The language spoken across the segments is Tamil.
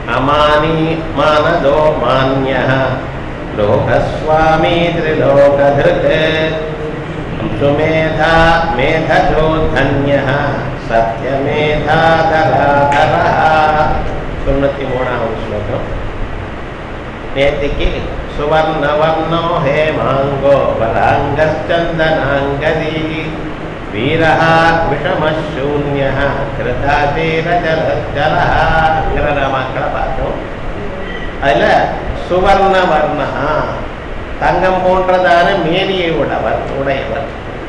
அமானி மானதோ மான்யः லோகஸ்வாமி திரிலோகதிருக் சுமேதா மேதஜோ தன்யः சத்யமேதாதராதரः தொண்ணூற்றி மூணாவது ஸ்லோகம் நேத்திக்கு சுவர்ணவர்ணோ ஹேமாங்கோ வராங்கச்சந்தனாங்கதி வீரः விஷமசூன்யः கிருதாதீரஜலஜலங்கிற நாமாக்களை பார்த்தோம் அதில் சுவர்ணவர்ணா தங்கம் போன்றதான மேனியை உடையவர் உடையவர்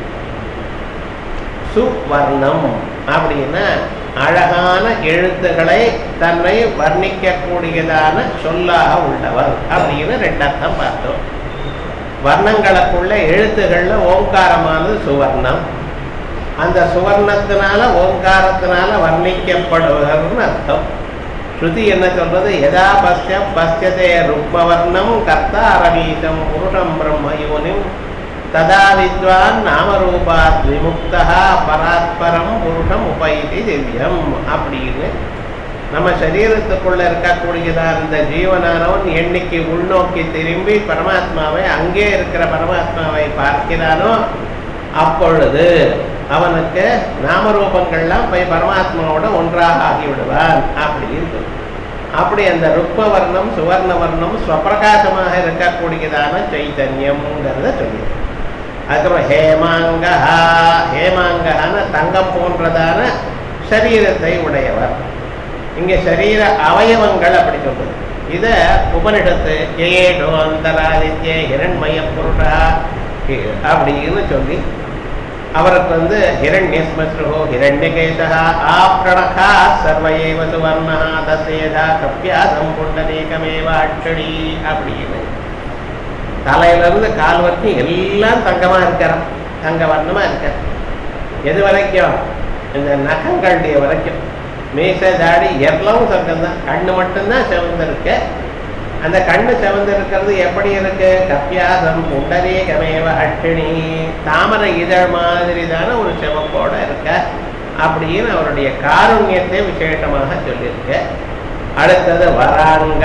சுவர்ணம் அப்படின்னா அழகான எழுத்துக்களை தன்னை வர்ணிக்கக்கூடியதான சொல்லாக உள்ளவர் அப்படின்னு ரெண்டு அர்த்தம் பார்த்தோம் வர்ணங்களுக்குள்ள எழுத்துக்கள்ல ஓங்காரமானது சுவர்ணம் அந்த சுவர்ணத்தினால ஓங்காரத்தினால வர்ணிக்கப்படுவதர்னு அர்த்தம் ஸ்ருதி என்ன சொல்றது எதா பஸ்ய பஸ்யதே ருக்மவர்ணம் கர்த்தா அரவீதம் புருஷம் பிரம்மயோனிம் ததா வித்வான் நாமரூபாத் விமுக்தா பராத்பரம் புருஷம் உபைதி திவ்யம் அப்படின்னு நம்ம சரீரத்துக்குள்ள இருக்கக்கூடியதான இந்த ஜீவனானவன் எண்ணிக்கை உள்நோக்கி திரும்பி பரமாத்மாவை அங்கே இருக்கிற பரமாத்மாவை பார்க்கிறானோ அப்பொழுது அவனுக்கு நாமரூபங்கள்லாம் போய் பரமாத்மாவோட ஒன்றாக ஆகிவிடுவான் அப்படின்னு சொல்லு. அப்படி அந்த ருக்மவர்ணம் சுவர்ணவர்ணம் ஸ்வப்பிரகாசமாக இருக்கக்கூடியதான சைத்தன்யம்ங்கிறத சொல்லியிருக்கு அதுக்கப்புறம் ஹேமாங்கா ஹேமாங்கஹான தங்கம் போன்றதான சரீரத்தை உடையவர் இங்க சரீர அவயவங்கள் அப்படி சொல்றது இத உபனிஷத்து ஏடோ அந்தராதித்ய ஹிரண்மய புருஷா அப்படின்னு சொல்லி அவருக்கு வந்து ஹிரண்யஸ்மஸ்ருஹோ ஹிரண்யகேசா ஆப்ரணகா சர்வயேவ சுவர்ணா தசேதா கப்பியாசம் புண்டரீகமேவ அட்சடி அப்படின்னு தலையிலிருந்து கால் வரைக்கும் எல்லாம் தங்கமா இருக்கிறான் தங்க வர்ணமா இருக்க எது வரைக்கும் இந்த நகங்களுடைய வரைக்கும் மீசை தாடி எல்லாம் சொர்க்கம் தான் கண்ணு மட்டும்தான் சிவந்திருக்கு அந்த கண்ணு சிவந்து இருக்கிறது எப்படி இருக்கு கப்பியாசம் புண்டரீகமேவ அட்டிணி தாமரை இதழ் மாதிரி தானே ஒரு சிவப்போட இருக்க அப்படின்னு அவருடைய காருண்யத்தை விசேஷமாக சொல்லியிருக்க அடுத்தது வராங்க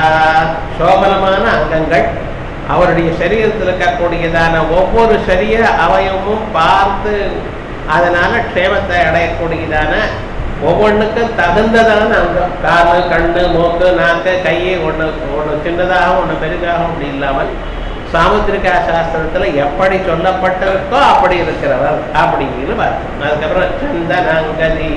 சோபனமான அங்கங்கள் அவருடைய சரீரத்தில் இருக்கக்கூடியதான ஒவ்வொரு சரீர அவயமும் பார்த்து அதனால க்ஷேமத்தை அடையக்கூடியதான ஒவ்வொன்றுக்கும் தகுந்ததான அங்கம் காலு கண்ணு மூக்கு நாக்கு கை ஒன்று ஒன்று சின்னதாகவும் ஒன்று பெரிதாகவும் அப்படி இல்லாமல் சாமுத்திரிகா சாஸ்திரத்துல எப்படி சொல்லப்பட்டிருக்கோ அப்படி இருக்கிறவர் அப்படின்னு பார்த்தோம் அதுக்கப்புறம் சந்தனாங்கதி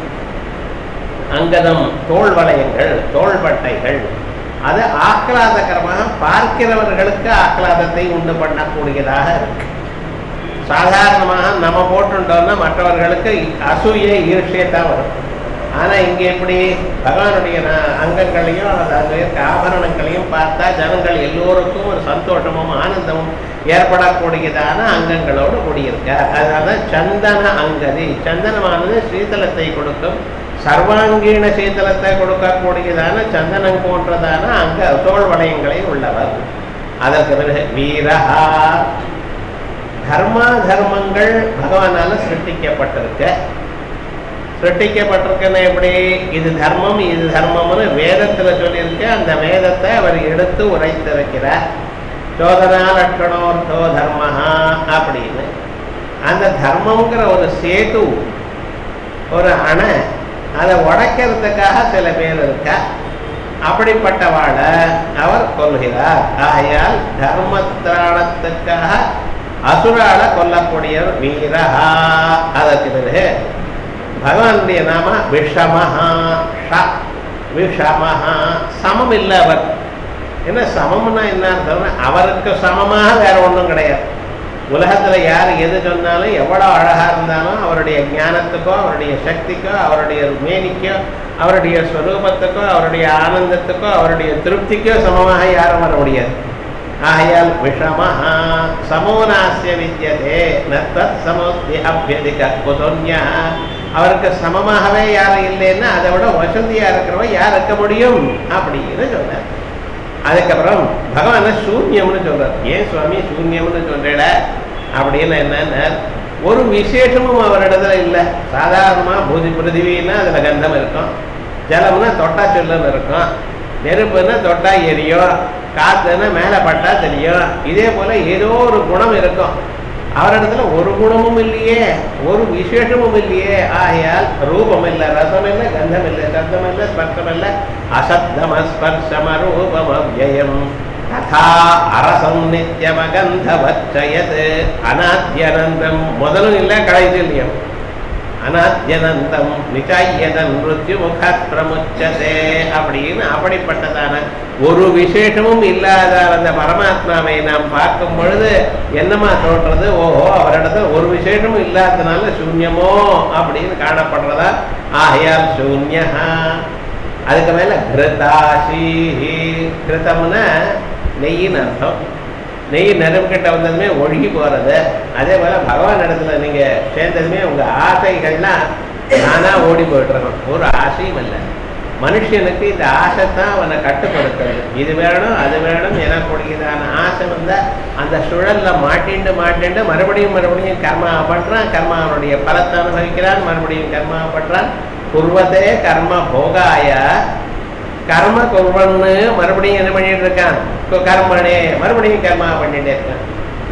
அங்கதம் தோல் வளையங்கள் தோள்பட்டைகள் அது ஆஹ்லாதகரமாக பார்க்கிறவர்களுக்கு ஆஹ்லாதத்தை உண்டு பண்ணக்கூடியதாக இருக்கு சாதாரணமாக நம்ம போட்டுட்டோம்னா மற்றவர்களுக்கு அசூயை ஈர்ஷியை தான் வரும் ஆனா இங்க எப்படி பகவானுடைய ந- அங்கங்களையும் அல்லது அங்க இருக்க ஆபரணங்களையும் பார்த்தா ஜனங்கள் எல்லோருக்கும் ஒரு சந்தோஷமும் ஆனந்தமும் ஏற்படக்கூடியதான அங்கங்களோடு கூடியிருக்கார் அதனால சந்தன அங்கதி சந்தனமானது சீதளத்தை கொடுக்கும் சர்வாங்கீண சீதளத்தை கொடுக்கக்கூடியதான சந்தனம் போன்றதான அங்க தோல் வளையங்களை உள்ளவர் அதற்கு பிறகு வீரஹா தர்மா தர்மங்கள் பகவானால சிருஷ்டிக்கப்பட்டிருக்க சிருஷ்டிக்கப்பட்டிருக்குன்னா எப்படி இது தர்மம் இது தர்மம்னு வேதத்துல சொல்லியிருக்கு அந்த வேதத்தை அவர் எடுத்து உரைத்திருக்கிறார் சோதனா லட்சணோர்த்தோ தர்மஹா அப்படின்னு அந்த தர்மம்ங்கிற ஒரு சேது ஒரு அணை அதை உடைக்கிறதுக்காக சில பேர் இருக்கா அப்படிப்பட்டவாளை அவர் கொல்கிறார் ஆகையால் தர்மத்திராணத்துக்காக அசுரால கொல்லக்கூடியவர் வீரஹா அதற்கு பிறகு பகவானுடைய நாம விஷமஹா ஷ விஷமஹா சமம் இல்லை அவர் என்ன சமம்னா என்ன அர்த்தம்னா அவருக்கு சமமாக வேற ஒன்றும் கிடையாது உலகத்துல யார் எது சொன்னாலும் எவ்வளவு அழகா இருந்தாலும் அவருடைய ஞானத்துக்கோ அவருடைய சக்திக்கோ அவருடைய மேனிக்கோ அவருடைய ஸ்வரூபத்துக்கோ அவருடைய ஆனந்தத்துக்கோ அவருடைய திருப்திக்கோ சமமாக யாரும் வர முடியாது ஆகையால் விஷமஹா சமோனாசிய வித்தியதே நத்தத் சமோஸ்தி அபியதிக குதோன்யா அவருக்கு சமமாகவே யாரும் இல்லைன்னா அதை விட வசதியா இருக்கிறவன் யார் இருக்க முடியும் அப்படின்னு சொன்னார் அதுக்கப்புறம் பகவான சூன்யம்னு சொல்றார் ஏன் சுவாமி சூன்யம்னு சொல்றேட அப்படின்னு என்னன்னா ஒரு விசேஷமும் அவரிடத்துல இல்லை சாதாரணமா பூதி பிருதிவின்னா அதுல கந்தம் இருக்கும் ஜலம்னா தொட்டா சொல்லுன்னு இருக்கும் நெருப்புன்னா தொட்டா எரியும் காத்துன்னா மேலே பட்டா தெரியும் இதே போல ஏதோ ஒரு குணம் இருக்கும் அவரிடத்துல ஒரு குணமும் இல்லையே ஒரு விசேஷமும் இல்லையே ஆகையால் ரூபம் இல்லை ரசம் இல்லை கந்தம் இல்லை சப்தம் இல்லை ஸ்பர்சம் இல்லை அசப்தம ஸ்பர்சம ரூபம் அவ்யயம் ததா அரசம் நித்தியமகந்தவச்சயத் அநாத்யனந்தம் முதலும் இல்லை கடைசியிலையும் அநாத்யனந்தம் நிச்சாயதன் மிருத்யு முகாத் பிரமுச்சதே அப்படின்னு அப்படிப்பட்டதான ஒரு விசேஷமும் இல்லாத அந்த பரமாத்மாவை நாம் பார்க்கும் பொழுது என்னமா தோன்றது ஓஹோ அவரிடத்துல ஒரு விசேஷமும் இல்லாததுனால சூன்யமோ அப்படின்னு காணப்படுறதா ஆகையால் சூன்யா அதுக்கு மேல கிருதாசி கிருத்தம்னா நெய்யின்னு அர்த்தம் நெய் நெருப்புக்கிட்ட வந்ததுமே ஒழுகி போறது அதே போல பகவான் இடத்துல நீங்க சேர்ந்ததுமே உங்க ஆசைகள்லாம் நானா ஓடி போயிட்டுறோம் ஒரு ஆசையும் இல்லை மனுஷனுக்கு இந்த ஆசை தான் அவனை கட்டுப்படுத்துறது இது வேணும் அது வேணும் எனக்கூடியதான ஆசை வந்தா அந்த சுழல்ல மாட்டிண்டு மாட்டிண்டு மறுபடியும் மறுபடியும் கர்மா பண்றான் கர்மா அவனுடைய பலத்தை அனுபவிக்கிறான் மறுபடியும் கர்மா பண்றான் குர்வதே கர்ம போகாய கர்ம குர்வன்னு மறுபடியும் என்ன பண்ணிட்டு இருக்கான் கு- கர்மனே மறுபடியும் கர்மா பண்ணிட்டே இருக்கான்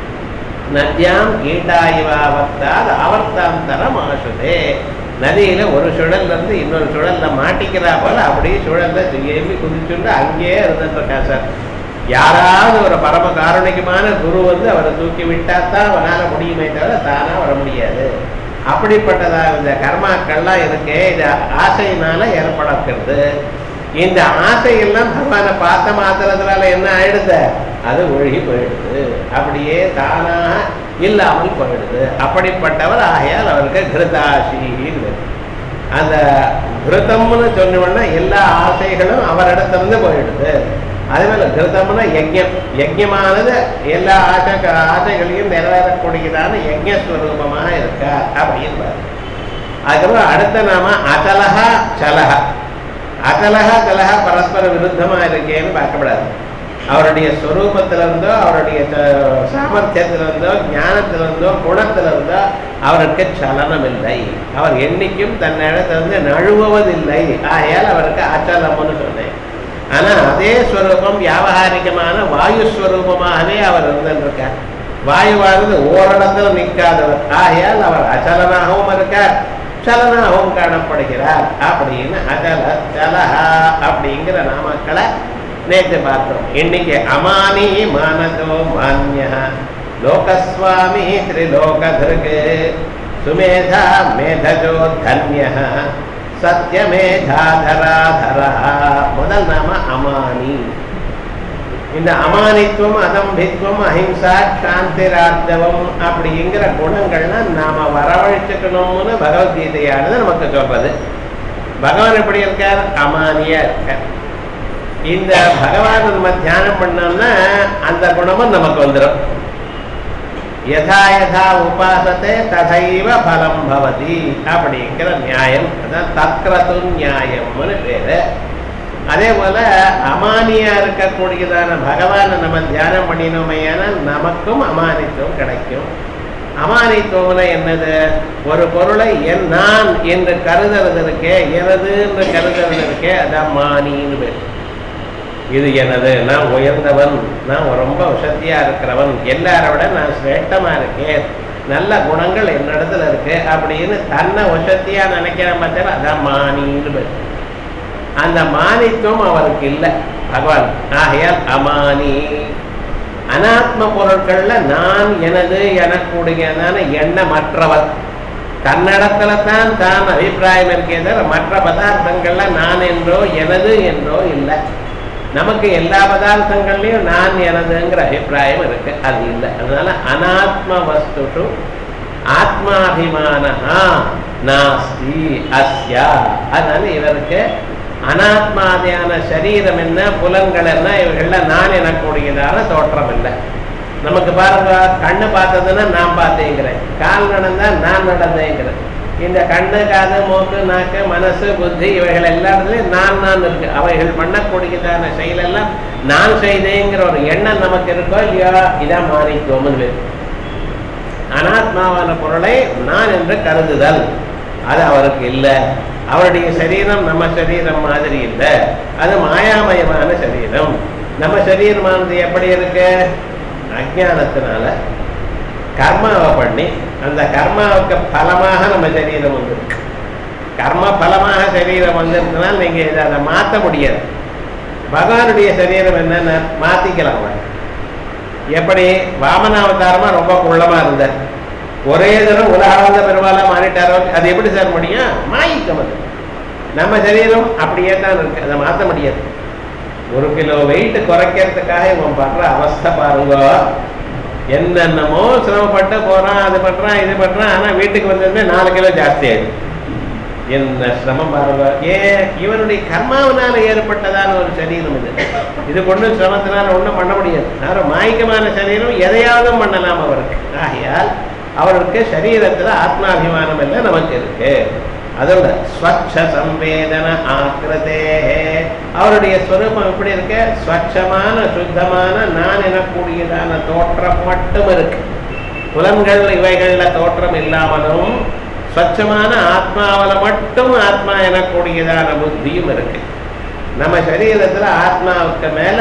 நத்யாம் கீட்டாய்வாவத்தால் ஆவர்த்தாந்தரம் ஆசுதே நதியில ஒரு சுழல்ல இருந்து இன்னொரு சுழல்ல மாட்டிக்கிறா போல அப்படியே சுழல்ல ஏம்பி குதிச்சுட்டு அங்கேயே இருந்துட்டு இருக்கா சார் யாராவது ஒரு பரம காரணிகமான குரு வந்து அவரை தூக்கி விட்டா தான் அவனால முடியுமே தவிர தானா வர முடியாது அப்படிப்பட்டதா இந்த கர்மாக்கள்லாம் இருக்கே இது ஆசையினால ஏற்படக்கிறது இந்த ஆசையெல்லாம் பகவானை பார்த்த மாத்திரத்தினால என்ன ஆயிடுது அது ஒழுகி போயிடுது அப்படியே தானாக இல்லாமல் போயிடுது அப்படிப்பட்டவர் ஆகையால் அவருக்கு கிருதாசின்னு அந்த கிருதம்னு சொன்னோம்னா எல்லா ஆசைகளும் அவரிடத்திலிருந்து போயிடுது அதே போல கிருதம்னா யஜ்யம் யஜ்யமானது எல்லா ஆசை ஆசைகளையும் நிறைவேறக்கூடியதான யஜ்யஸ்வரூபமாக இருக்கா அப்படின்னு அதுக்கப்புறம் அடுத்த நாம அகலஹா சலஹா அகலஹா கலஹா பரஸ்பர விருத்தமா இருக்கேன்னு பார்க்கப்படாது அவருடைய ஸ்வரூபத்திலிருந்தோ அவருடைய ச- சாமர்த்தியத்திலிருந்தோ ஞானத்திலிருந்தோ குணத்திலிருந்தோ அவருக்கு சலனம் இல்லை அவர் என்னைக்கும் தன் இடத்திலிருந்து நழுவுவதில்லை ஆகையால் அவருக்கு அச்சலம்னு சொன்னேன் ஆனா அதே ஸ்வரூபம் வியாபகாரிகமான வாயு ஸ்வரூபமாகவே அவர் இருந்திருக்கார் வாயுவானது ஓரிடத்துல நிற்காதவர் ஆகையால் அவர் அச்சலனாகவும் இருக்கார் சலனாகவும் காணப்படுகிறார் அப்படின்னு அகல சலஹா அப்படிங்கிற நாமக்களை நேற்று பார்த்தோம் இன்னைக்கு அமானி மானதோ மான்ய லோகஸ்வாமி திரிலோகதிருக் சுமேதா மேதஜோ தன்ய சத்யமேதாதராதரா முதல் நாம அமானி இந்த அமானித்துவம் அதம்பித்துவம் அஹிம்சா சாந்திரார்த்தவம் அப்படிங்கிற குணங்கள்லாம் நாம வரவழைச்சுக்கணும்னு பகவத்கீதையானது நமக்கு சொல்றது பகவான் எப்படி இருக்கார் அமானியா இருக்கார் இந்த பகவான் நம்ம தியானம் பண்ணோம்னா அந்த குணமும் நமக்கு வந்துடும் யதா யதா உபாசத்தை ததைவ பலம் பவதி அப்படிங்கிற நியாயம் அதான் தத்ரது நியாயம்னு பேரு அதே போல அமானியா இருக்கக்கூடியதான பகவானை நம்ம தியானம் பண்ணினோமையானால் நமக்கும் அமானித்துவம் கிடைக்கும் அமானித்துவம்னா என்னது ஒரு பொருளை என் நான் என்று கருதுறது இருக்கே எனது என்று கருதுறது இருக்கே அதான் மானின்னு பேர் இது எனது நான் உயர்ந்தவன் நான் ரொம்ப வசதியா இருக்கிறவன் எல்லாரை விட நான் சிரேஷ்டமா இருக்கேன் நல்ல குணங்கள் என்னிடத்துல இருக்கு அப்படின்னு தன்னை வசதியா நினைக்கிறேன் பார்த்தா அதான் மானின்னு பேர் அந்த மானித்துவம் அவருக்கு இல்லை பகவான் ஆகையால் அமானி அனாத்ம பொருட்கள்ல நான் எனது எனக்குடையதான எண்ணமற்றவர் தன்னிடத்துல தான் தான் அபிப்பிராயம் இருக்கே தவிர மற்ற பதார்த்தங்கள்ல நான் என்றோ எனது என்றோ இல்லை நமக்கு எல்லா பதார்த்தங்கள்லயும் நான் எனதுங்கிற அபிப்பிராயம் இருக்கு அது இல்லை அதனால அனாத்ம வஸ்துஷு ஆத்மாபிமானஹா நாஸ்தி அஸ்யா அதனால இவருக்கு அனாத்மாதியான சரீரம் என்ன புலன்கள் என்ன இவர்கள நான் எனக்கூடியதான தோற்றம் இல்லை நமக்கு பாருங்க கண்ணு பார்த்ததுன்னா நான் பார்த்தேங்கிறேன் கால் நடந்தா நான் நடந்தேங்கிறேன் இந்த கண்ணு காது மூக்கு நாக்கு மனசு புத்தி இவைகள் எல்லாத்துலயும் நான் நான் இருக்கு அவைகள் பண்ணக்கூடியதான செயலெல்லாம் நான் செய்தேங்கிற ஒரு எண்ணம் நமக்கு இருக்கோ இல்லையோ இதான் மாறிக்குவோம்னு பேர் அனாத்மாவான பொருளை நான் என்று கருதுதல் அது அவருக்கு இல்லை அவருடைய சரீரம் நம்ம சரீரம் மாதிரி இல்லை அது மாயாமயமான சரீரம் நம்ம சரீரமானது எப்படி இருக்கு அஜானத்தினால கர்மாவை பண்ணி அந்த கர்மாவுக்கு பலமாக நம்ம சரீரம் வந்திருக்கு கர்ம பலமாக சரீரம் வந்திருந்தனால் நீங்க இதை அதை மாற்ற முடியாது பகவானுடைய சரீரம் என்னன்னு மாத்திக்கலாம் அவன் எப்படி வாமனாவதாரமா ரொம்ப குள்ளமா இருந்தார் ஒரே தரம் உலகாழ்ந்த பெருமாளா மாறிட்டாரோ அது எப்படி சார் முடியும் மாயிக்கம் அது நம்ம சரீரம் அப்படியே தான் இருக்கு அதை மாற்ற முடியாது ஒரு கிலோ வெயிட் குறைக்கிறதுக்காக இவன் பண்ற அவஸ்தை பாருங்க என்னென்னமோ சிரமப்பட்டு போறான் அது பண்றான் இது பண்றான் ஆனா வீட்டுக்கு வந்ததுமே நாலு கிலோ ஜாஸ்தி ஆயிடுது என்ன சிரமம் பாருங்க ஏன் இவனுடைய கர்மாவனால ஏற்பட்டதான ஒரு சரீரம் இது இது கொண்டு சிரமத்தினால ஒண்ணும் பண்ண முடியாது யாரும் மாய்க்கமான சரீரம் எதையாவது பண்ணலாம் அவருக்கு ஆகையால் அவருக்கு சரீரத்துல ஆத்மாபிமானம் எல்லாம் நமக்கு இருக்கு அதோட ஸ்வச்ச சம்வேதன ஆக்கிரதே அவருடைய ஸ்வரூபம் எப்படி இருக்கு ஸ்வச்சமான சுத்தமான நான் எனக்கூடியதான தோற்றம் மட்டும் இருக்கு புலன்கள் இவைகள்ல தோற்றம் இல்லாமலும் ஸ்வச்சமான ஆத்மாவில மட்டும் ஆத்மா எனக்கூடியதான புத்தியும் இருக்கு நம்ம சரீரத்துல ஆத்மாவுக்கு மேல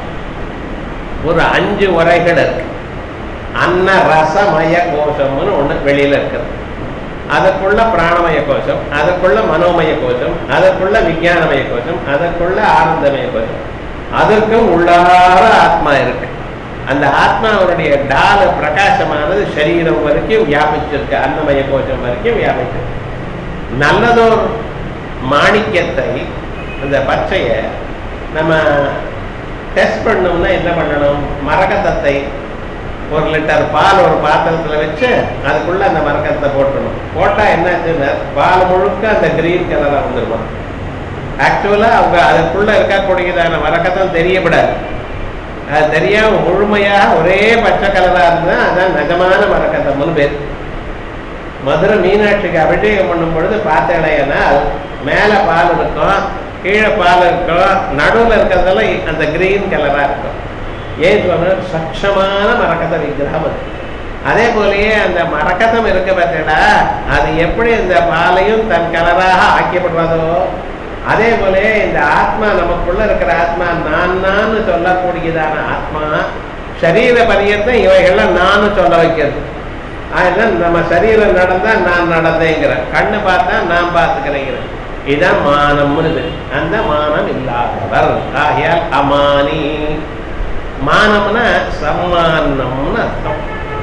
ஒரு அஞ்சு உரைகள் இருக்கு அன்ன ரசமய கோஷம்னு ஒண்ணு வெளியில இருக்குது அதுக்குள்ள பிராணமய கோஷம் அதுக்குள்ள மனோமய கோஷம் அதுக்குள்ள விஞ்ஞானமய கோஷம் அதுக்குள்ள ஆனந்தமய கோஷம் அதற்கும் உள்ளார ஆத்மா இருக்கு அந்த ஆத்மாவுடைய டால பிரகாசமானது சரீரம் வரைக்கும் வியாபிச்சிருக்கு அன்னமய கோஷம் வரைக்கும் வியாபிச்சிருக்கு நல்லதோர் மாணிக்கத்தை அந்த பச்சையை நம்ம டெஸ்ட் பண்ணோம்னா என்ன பண்ணணும் மரகதத்தை ஒரு லிட்டர் பால் ஒரு பாத்திரத்தில் வச்சு அதுக்குள்ள அந்த மரக்கத்தை போட்டணும் போட்டால் என்னாச்சுன்னா பால் முழுக்க அந்த கிரீன் கலராக வந்துருமா ஆக்சுவலாக அவங்க அதுக்குள்ள இருக்கக்கூடியதான மரக்கத்தம் தெரியப்படாது அது தெரியாம முழுமையாக ஒரே பச்சை கலராக இருந்தால் அதான் நிஜமான மரக்கத்தம்னு பேர் மதுரை மீனாட்சிக்கு அபிஷேகம் பண்ணும் பொழுது பார்த்தேன்னா மேலே பால் இருக்கும் கீழே பால் இருக்கும் நடுவில் இருக்கிறதெல்லாம் அந்த கிரீன் கலராக இருக்கும் ஏன் சொன்னால் சட்சமான மரக்கத விக்கிரகம் அது அதே போலயே அந்த மரக்கதம் இருக்க பார்த்தீங்களா அது எப்படி இந்த பாலையும் தன் கலராக ஆக்கப்படுறதோ அதே போல இந்த ஆத்மா நமக்குள்ள இருக்கிற ஆத்மா நான் நான் சொல்லக்கூடியதான ஆத்மா சரீர பரியந்தம் இவைகள்லாம் நான் சொல்ல வைக்கிறது அதனால நம்ம சரீரம் நடந்தா நான் நடந்தேங்கிற கண்ணு பார்த்தா நான் பார்த்துக்கிறேங்கிறேன் இதான் மானம்னு அந்த மானம் இல்லாதவர் ஆகையால் அமானி மானம்னா சம்மானம்னு அர்த்தம்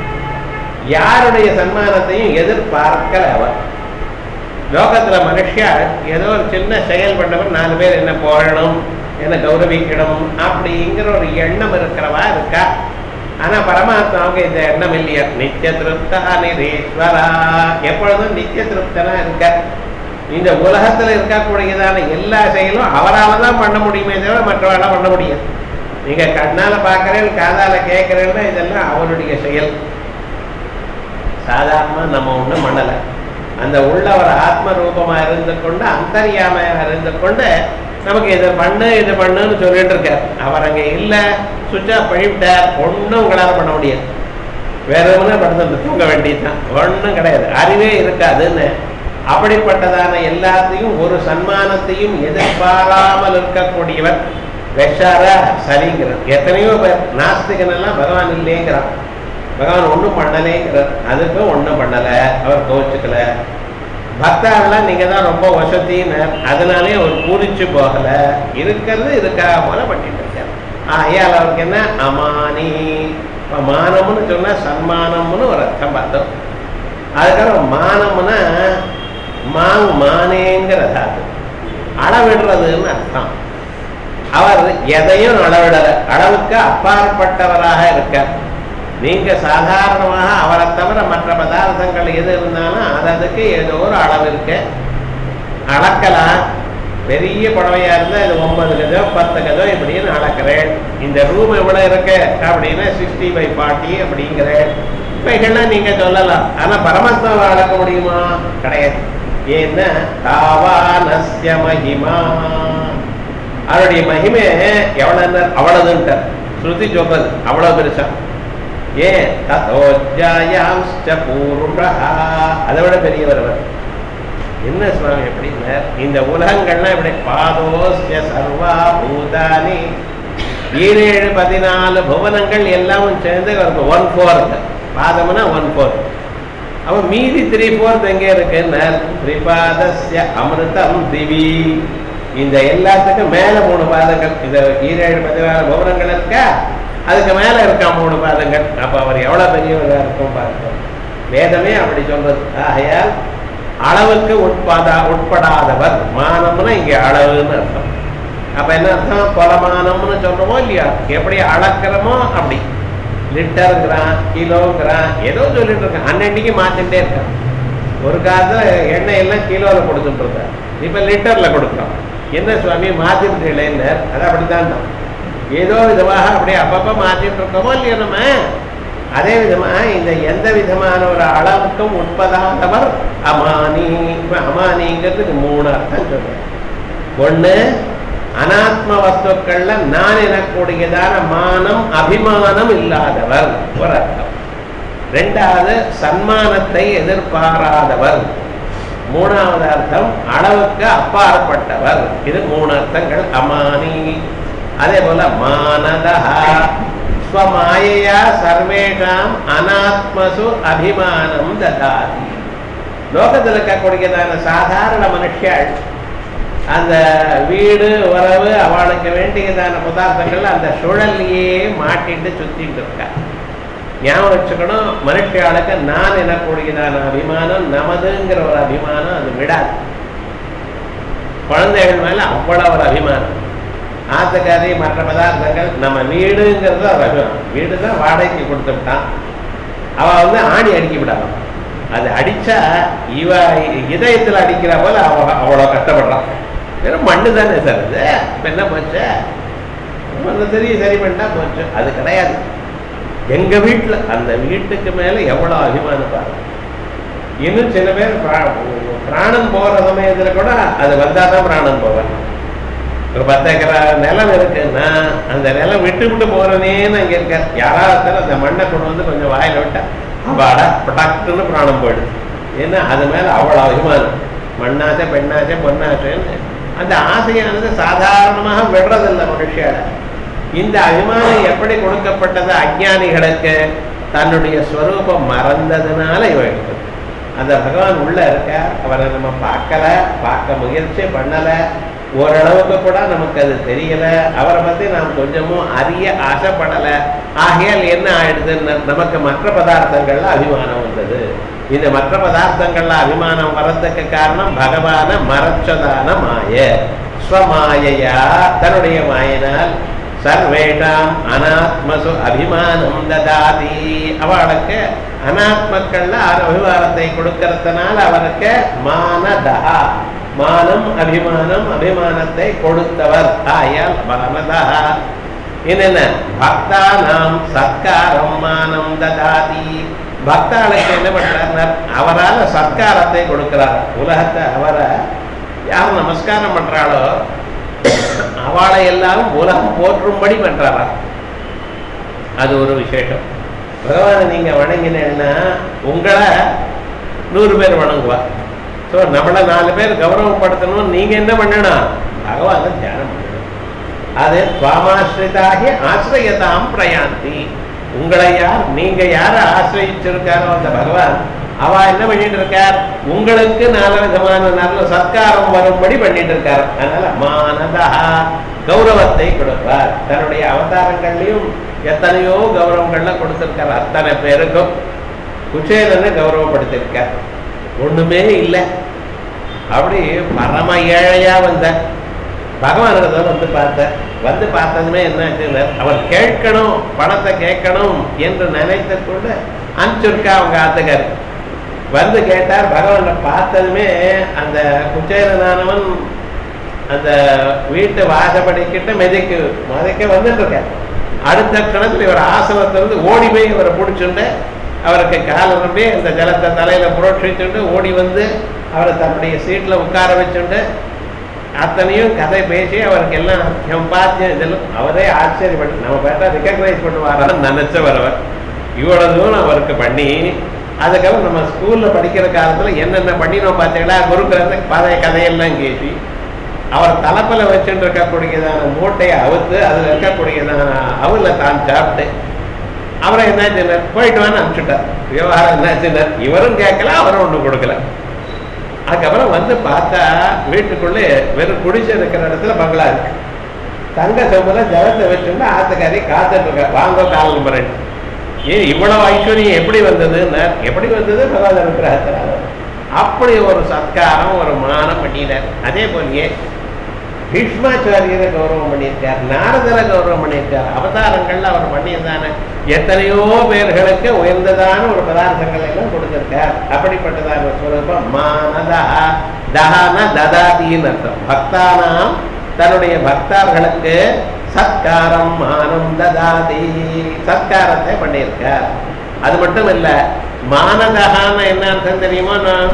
யாருடைய சன்மானத்தையும் எதிர்பார்க்கல அவர் லோகத்துல மனுஷா ஏதோ ஒரு சின்ன செயல் பண்ணவர் நாலு பேர் என்ன போகணும் என்ன கௌரவிக்கணும் அப்படிங்கிற ஒரு எண்ணம் இருக்கிறவா இருக்கா ஆனா பரமாத்மாவுக்கு இந்த எண்ணம் இல்லையா நித்திய திருப்தா நிரீஸ்வரா எப்பொழுதும் நித்திய திருப்தனா இருக்க இந்த உலகத்துல இருக்கக்கூடியதான எல்லா செயலும் அவரால் தான் பண்ண முடியுமே தவிர மற்றவாளால பண்ண முடியாது நீங்க கண்ணால பார்க்கறேன் காதால கேட்கறேன்னா இதெல்லாம் அவருடைய செயல் சாதாரணமா நம்ம ஒண்ணும் பண்ணல அந்த உள்ளவர் ஆத்ம ரூபமா இருந்து கொண்டு அந்தரியாமையா இருந்து கொண்டு நமக்கு இதை பண்ணு இது பண்ணுன்னு சொல்லிட்டு இருக்கார் அவர் அங்க இல்ல சுவிட்சா பண்ணிவிட்டார் ஒண்ணும் உங்களால பண்ண முடியாது வேற எதுனா படுத்து தூங்க வேண்டியதுதான் ஒண்ணும் கிடையாது அறிவே இருக்காதுன்னு அப்படிப்பட்டதான எல்லாத்தையும் ஒரு சன்மானத்தையும் எதிர்பாராமல் இருக்கக்கூடியவர் வெஷாரா சரிங்கிறார் எத்தனையோ பேர் நாஸ்திகன் எல்லாம் பகவான் இல்லைங்கிறான் பகவான் ஒன்றும் பண்ணலேங்கிறார் அதுக்கும் ஒன்றும் பண்ணலை அவர் கோச்சுக்கல பக்தாவெல்லாம் நீங்க தான் ரொம்ப வசத்தினர் அதனாலே அவர் பூரிச்சு போகல இருக்கிறது இதுக்காக போல பண்ணிட்டு இருக்கார் ஆகையால் அவருக்கு என்ன அமானி இப்போ மானம்னு சொன்னா சன்மானம்னு ஒரு அர்த்தம் பார்த்தோம் அதுக்கப்புறம் மானம்னா மாங் மானேங்கிற தாது அளவிடுறதுன்னு அர்த்தம் அவர் எதையும் அளவிடல அளவுக்கு அப்பாற்பட்டவராக இருக்கார் நீங்க சாதாரணமாக அவரை தவிர மற்ற பதார்த்தங்கள் எது இருந்தாலும் அது அதுக்கு ஏதோ ஒரு அளவு இருக்கு அளக்கலாம் பெரிய புடவையா இருந்தா இது ஒன்பது கஜம் பத்து கஜம் இப்படின்னு அளக்கிறேன் இந்த ரூம் எவ்வளவு இருக்கு அப்படின்னா சிக்ஸ்டி பை ஃபார்ட்டி அப்படிங்கிறேன் இவைகள்லாம் நீங்க சொல்லலாம் ஆனா பரமாத்மாவை அளக்க முடியுமா கிடையாது ஏன்னா தாவானஸ்ய மகிமா அவருடைய மகிமை எவ்வளவு அவ்வளவுன்ட்டார் ஸ்ருதி சொல்றது அவ்வளவு பெருசா ஏன் ததோஜாயாம்ச்ச பூருஷா அதை விட பெரியவர் அவர் என்ன சுவாமி எப்படின்னா இந்த உலகங்கள்லாம் இப்படி பாதோஸ்ய சர்வா பூதானி ஈரேழு பதினாலு புவனங்கள் எல்லாமும் சேர்ந்து ஒன் ஃபோர்த் பாதம்னா ஒன் ஃபோர்த் அப்ப மீதி த்ரீ ஃபோர்த் எங்க இருக்குன்னா திரிபாதஸ்ய அமிர்தம் திவி இந்த எல்லாத்துக்கும் மேல மூணு பாதங்கள் இந்த ஈரேழு பதினாலு புவனங்கள் இருக்கா அதுக்கு மேல இருக்கா மூணு பாதங்கள் அப்ப அவர் எவ்வளவு பெரியவரா இருக்கும் பாருங்க வேதமே அப்படி சொல்றது ஆகையால் அளவுக்கு உட்படா உட்படாதவர் மானம்னா இங்க அளவுன்னு அர்த்தம் அப்ப என்ன அர்த்தம் கொலமானம்னு சொல்றோமோ இல்லையா எப்படி அளக்கிறோமோ அப்படி லிட்டருங்கிறான் கிலோங்கிறான் ஏதோ சொல்லிட்டு இருக்கான் அன்னன்னைக்கு மாத்திட்டே இருக்கான் ஒரு காலத்துல எண்ணெய் எல்லாம் கிலோல கொடுத்துட்டு இருக்கான் இப்ப லிட்டர்ல கொடுக்குறோம் என்ன சுவாமி மாத்திருக்கீங்களேன்னு அது அப்படித்தான் தான். ஏதோ விதமாக அப்படியே அப்பப்ப மாத்திட்டு இருக்கோமோ இல்லையோ நம்ம அதே விதமா இந்த எந்த விதமான ஒரு அளவுக்கும் உட்படாதவர் அமானி இப்ப அமானிங்கிறதுக்கு மூணு அர்த்தம் சொல்றேன் ஒண்ணு அனாத்ம வஸ்துக்கள்ல நான் எனக்கூடியதான மானம் அபிமானம் இல்லாதவர் ஒரு அர்த்தம் ரெண்டாவது சன்மானத்தை எதிர்பாராதவர் மூணாவது அர்த்தம் அளவுக்கு அப்பாற்பட்டவர் இது மூணு அர்த்தங்கள் அமானி அதே போல மானதா ஸ்வமாயையா சர்வேஷாம் அனாத்மசு அபிமானம் ததாதி லோகத்தில் இருக்கக்கூடியதான சாதாரண மனுஷியாள் அந்த வீடு உறவு அவளுக்கு வேண்டியதான பதார்த்தங்கள் அந்த சுழல்லையே மாட்டிட்டு சுத்திட்டு இருக்கா ஞாபகம் வச்சுக்கணும் மனுஷியாளுக்கு நான் எனக்கூடியதான அபிமானம் நமதுங்கிற ஒரு அபிமானம் அது விடாது குழந்தைகள் மேல அவ்வளவு ஒரு அபிமானம் ஆத்துக்காரி மற்ற பதார்த்தங்கள் நம்ம வீடுங்கிறது ஒரு அபிமானம் வீடு தான் வாடகைக்கு கொடுத்துட்டான் அவ வந்து ஆணி அடிக்க விடாது அது அடிச்சா இவ இதயத்துல அடிக்கிற போல அவ அவ்வளவு கஷ்டப்படுறான் வெறும் மண்ணு தானே சார் இது இப்ப என்ன போச்சு அந்த தெரியும் சரி பண்ணிட்டா போச்சு அது கிடையாது எங்க வீட்டுல அந்த வீட்டுக்கு மேல எவ்வளவு அபிமானம் பாருங்க இன்னும் சில பேர் பிரா- பிராணம் போற சமயத்துல கூட அது வந்தாதான் பிராணம் போவேன் ஒரு பத்து ஏக்கரா நிலம் இருக்குன்னா அந்த நிலம் விட்டு விட்டு போறனேன்னு அங்க இருக்க யாராவது அந்த மண்ணை கொண்டு வந்து கொஞ்சம் வாயில விட்டா அப்பாடா பட்டாக்குன்னு பிராணம் போயிடுது ஏன்னா அது மேல அவ்வளவு அபிமானம் மண்ணாசை பெண்ணாசை பொன்னாசைன்னு அந்த ஆசையானது சாதாரணமாக விடுறதில்லை மனுஷியால இந்த அபிமானம் எப்படி கொடுக்கப்பட்டது அஜ்ஞானிகளுக்கு தன்னுடைய ஸ்வரூபம் மறந்ததுனால இவர்களுக்கு அந்த பகவான் உள்ள இருக்க அவரை நம்ம பார்க்கல பார்க்க முயற்சி பண்ணல ஓரளவுக்கு கூட நமக்கு அது தெரியல அவரை பத்தி நாம் கொஞ்சமும் அறிய ஆசைப்படல ஆகையால் என்ன ஆயிடுதுன்னு நமக்கு மற்ற பதார்த்தங்கள்ல அபிமானம் வந்தது இந்த மற்ற பதார்த்தங்கள்ல அபிமானம் வரதுக்கு காரணம் பகவான மறைச்சதான மாய ஸ்வமாயையா தன்னுடைய மாயினால் சர்வேஷாம் அனாத்மசு அபிமானம் ததாதி அவளுக்கு அனாத்மக்கள்ல அபிமானத்தை கொடுக்கறதுனால அவருக்கு மானதா மானம் அபிமானம் அபிமானத்தை கொடுத்தவர் ஆயால் மானதா என்னென்ன பக்தானாம் சத்காரம் மானம் ததாதி பக்தாளுக்கு என்ன பண்றார் அவரால சத்காரத்தை கொடுக்கிறார் உலகத்தை அவரை யார் நமஸ்காரம் பண்றாளோ அவளை எல்லாரும் உலகம் போற்றும்படி பண்றாரா அது ஒரு விசேஷம் பகவானை நீங்க வணங்கினேன்னா உங்களை நூறு பேர் வணங்குவா ஸோ நம்மளை நாலு பேர் கௌரவப்படுத்தணும் நீங்க என்ன பண்ணணும் பகவானை தியானம் பண்ணணும் அது சுவாமாஸ்ரிதாகி ஆசிரியதாம் பிரயாந்தி உங்களை யார் நீங்க யார ஆசிரியிச்சிருக்காரோ அந்த பகவான் அவ என்ன பண்ணிட்டு இருக்கார் உங்களுக்கு நல்ல விதமான நல்ல சத்காரம் வரும்படி பண்ணிட்டு இருக்கார் அதனால மானதா கௌரவத்தை கொடுப்பார் தன்னுடைய அவதாரங்கள்லயும் எத்தனையோ கௌரவங்கள்லாம் கொடுத்திருக்கார் அத்தனை பேருக்கும் குச்சேலனை கௌரவப்படுத்திருக்கார் ஒண்ணுமே இல்லை அப்படி பரம ஏழையா வந்த பகவானிடத்தை வந்து பார்த்தார் வந்து பார்த்ததுமே என்ன ஆச்சுன்னா அவர் கேட்கணும் பணத்தை கேட்கணும் என்று நினைத்து கொண்டு அனுப்பிச்சிருக்கா அவங்க ஆத்துக்காரு வந்து கேட்டார் பகவானை பார்த்ததுமே அந்த குச்சேரனானவன் அந்த வீட்டு வாசப்படிக்கிட்ட மிதைக்கு மிதைக்க வந்துட்டு இருக்கார் அடுத்த கணத்தில் இவர் ஆசனத்திலிருந்து ஓடி போய் இவரை பிடிச்சுண்டு அவருக்கு கால் நம்பி அந்த ஜலத்தை தலையில புரோட்சிச்சுண்டு ஓடி வந்து அவரை தன்னுடைய சீட்ல உட்கார வச்சுண்டு அத்தனையும் கதை பேசி அவருக்கு எல்லாம் சம்பாத்தியம் இதெல்லாம் அவரே ஆச்சரியப்பட்டு நம்ம பேட்டா ரெக்கக்னைஸ் பண்ணுவாரான்னு நினைச்சவர் அவர் இவ்வளவு தூரம் அவருக்கு பண்ணி அதுக்கப்புறம் நம்ம ஸ்கூல்ல படிக்கிற காலத்துல என்னென்ன பண்ணினோம் பார்த்தீங்களா குருகுலத்தை பழைய கதையெல்லாம் கேட்டி அவர் தலைப்பில் வச்சுட்டு இருக்கக்கூடியதான மூட்டையை அவுத்து அதில் இருக்கக்கூடியதான அவல தான் சாப்பிட்டு அப்புறம் என்ன செய்தார் போயிட்டு வான்னு அனுப்பிச்சுட்டார் விவகாரம் என்ன செய்தார் இவரும் கேட்கல அவரும் ஒன்றும் கொடுக்கல அதுக்கப்புறம் வந்து பார்த்தா வீட்டுக்குள்ளே வெறும் குடிசை இருக்கிற இடத்துல பங்களா இருக்கு தங்க சொம்புல ஜலத்தை வச்சுட்டு ஆத்துக்காரி காத்துட்டு இருக்க வாங்க கால் நம்பர் ஏன் இவ்வளவு ஐஸ்வர்யம் எப்படி வந்ததுன்னு எப்படி வந்தது பகவான் அனுகிரகத்தினால அப்படி ஒரு சத்காரம் ஒரு மானம் பண்ணினார் அதே போலயே பீஷ்மாச்சாரியரை கௌரவம் பண்ணியிருக்கார் நாரதரை கௌரவம் பண்ணியிருக்கார் அவதாரங்கள்ல அவர் பண்ணியிருந்தான எத்தனையோ பேர்களுக்கு உயர்ந்ததான ஒரு பதார்த்தங்களை எல்லாம் கொடுத்திருக்கார் அப்படிப்பட்டதான ஸ்வரூபம் மானதா தஹான ததாதின்னு அர்த்தம் பக்தானாம் தன்னுடைய பக்தர்களுக்கு சத்காரம் மானம் ததாதி சத்காரத்தை பண்ணியிருக்கார் அது மட்டும் இல்ல மானதகான என்ன அர்த்தம் தெரியுமா நான்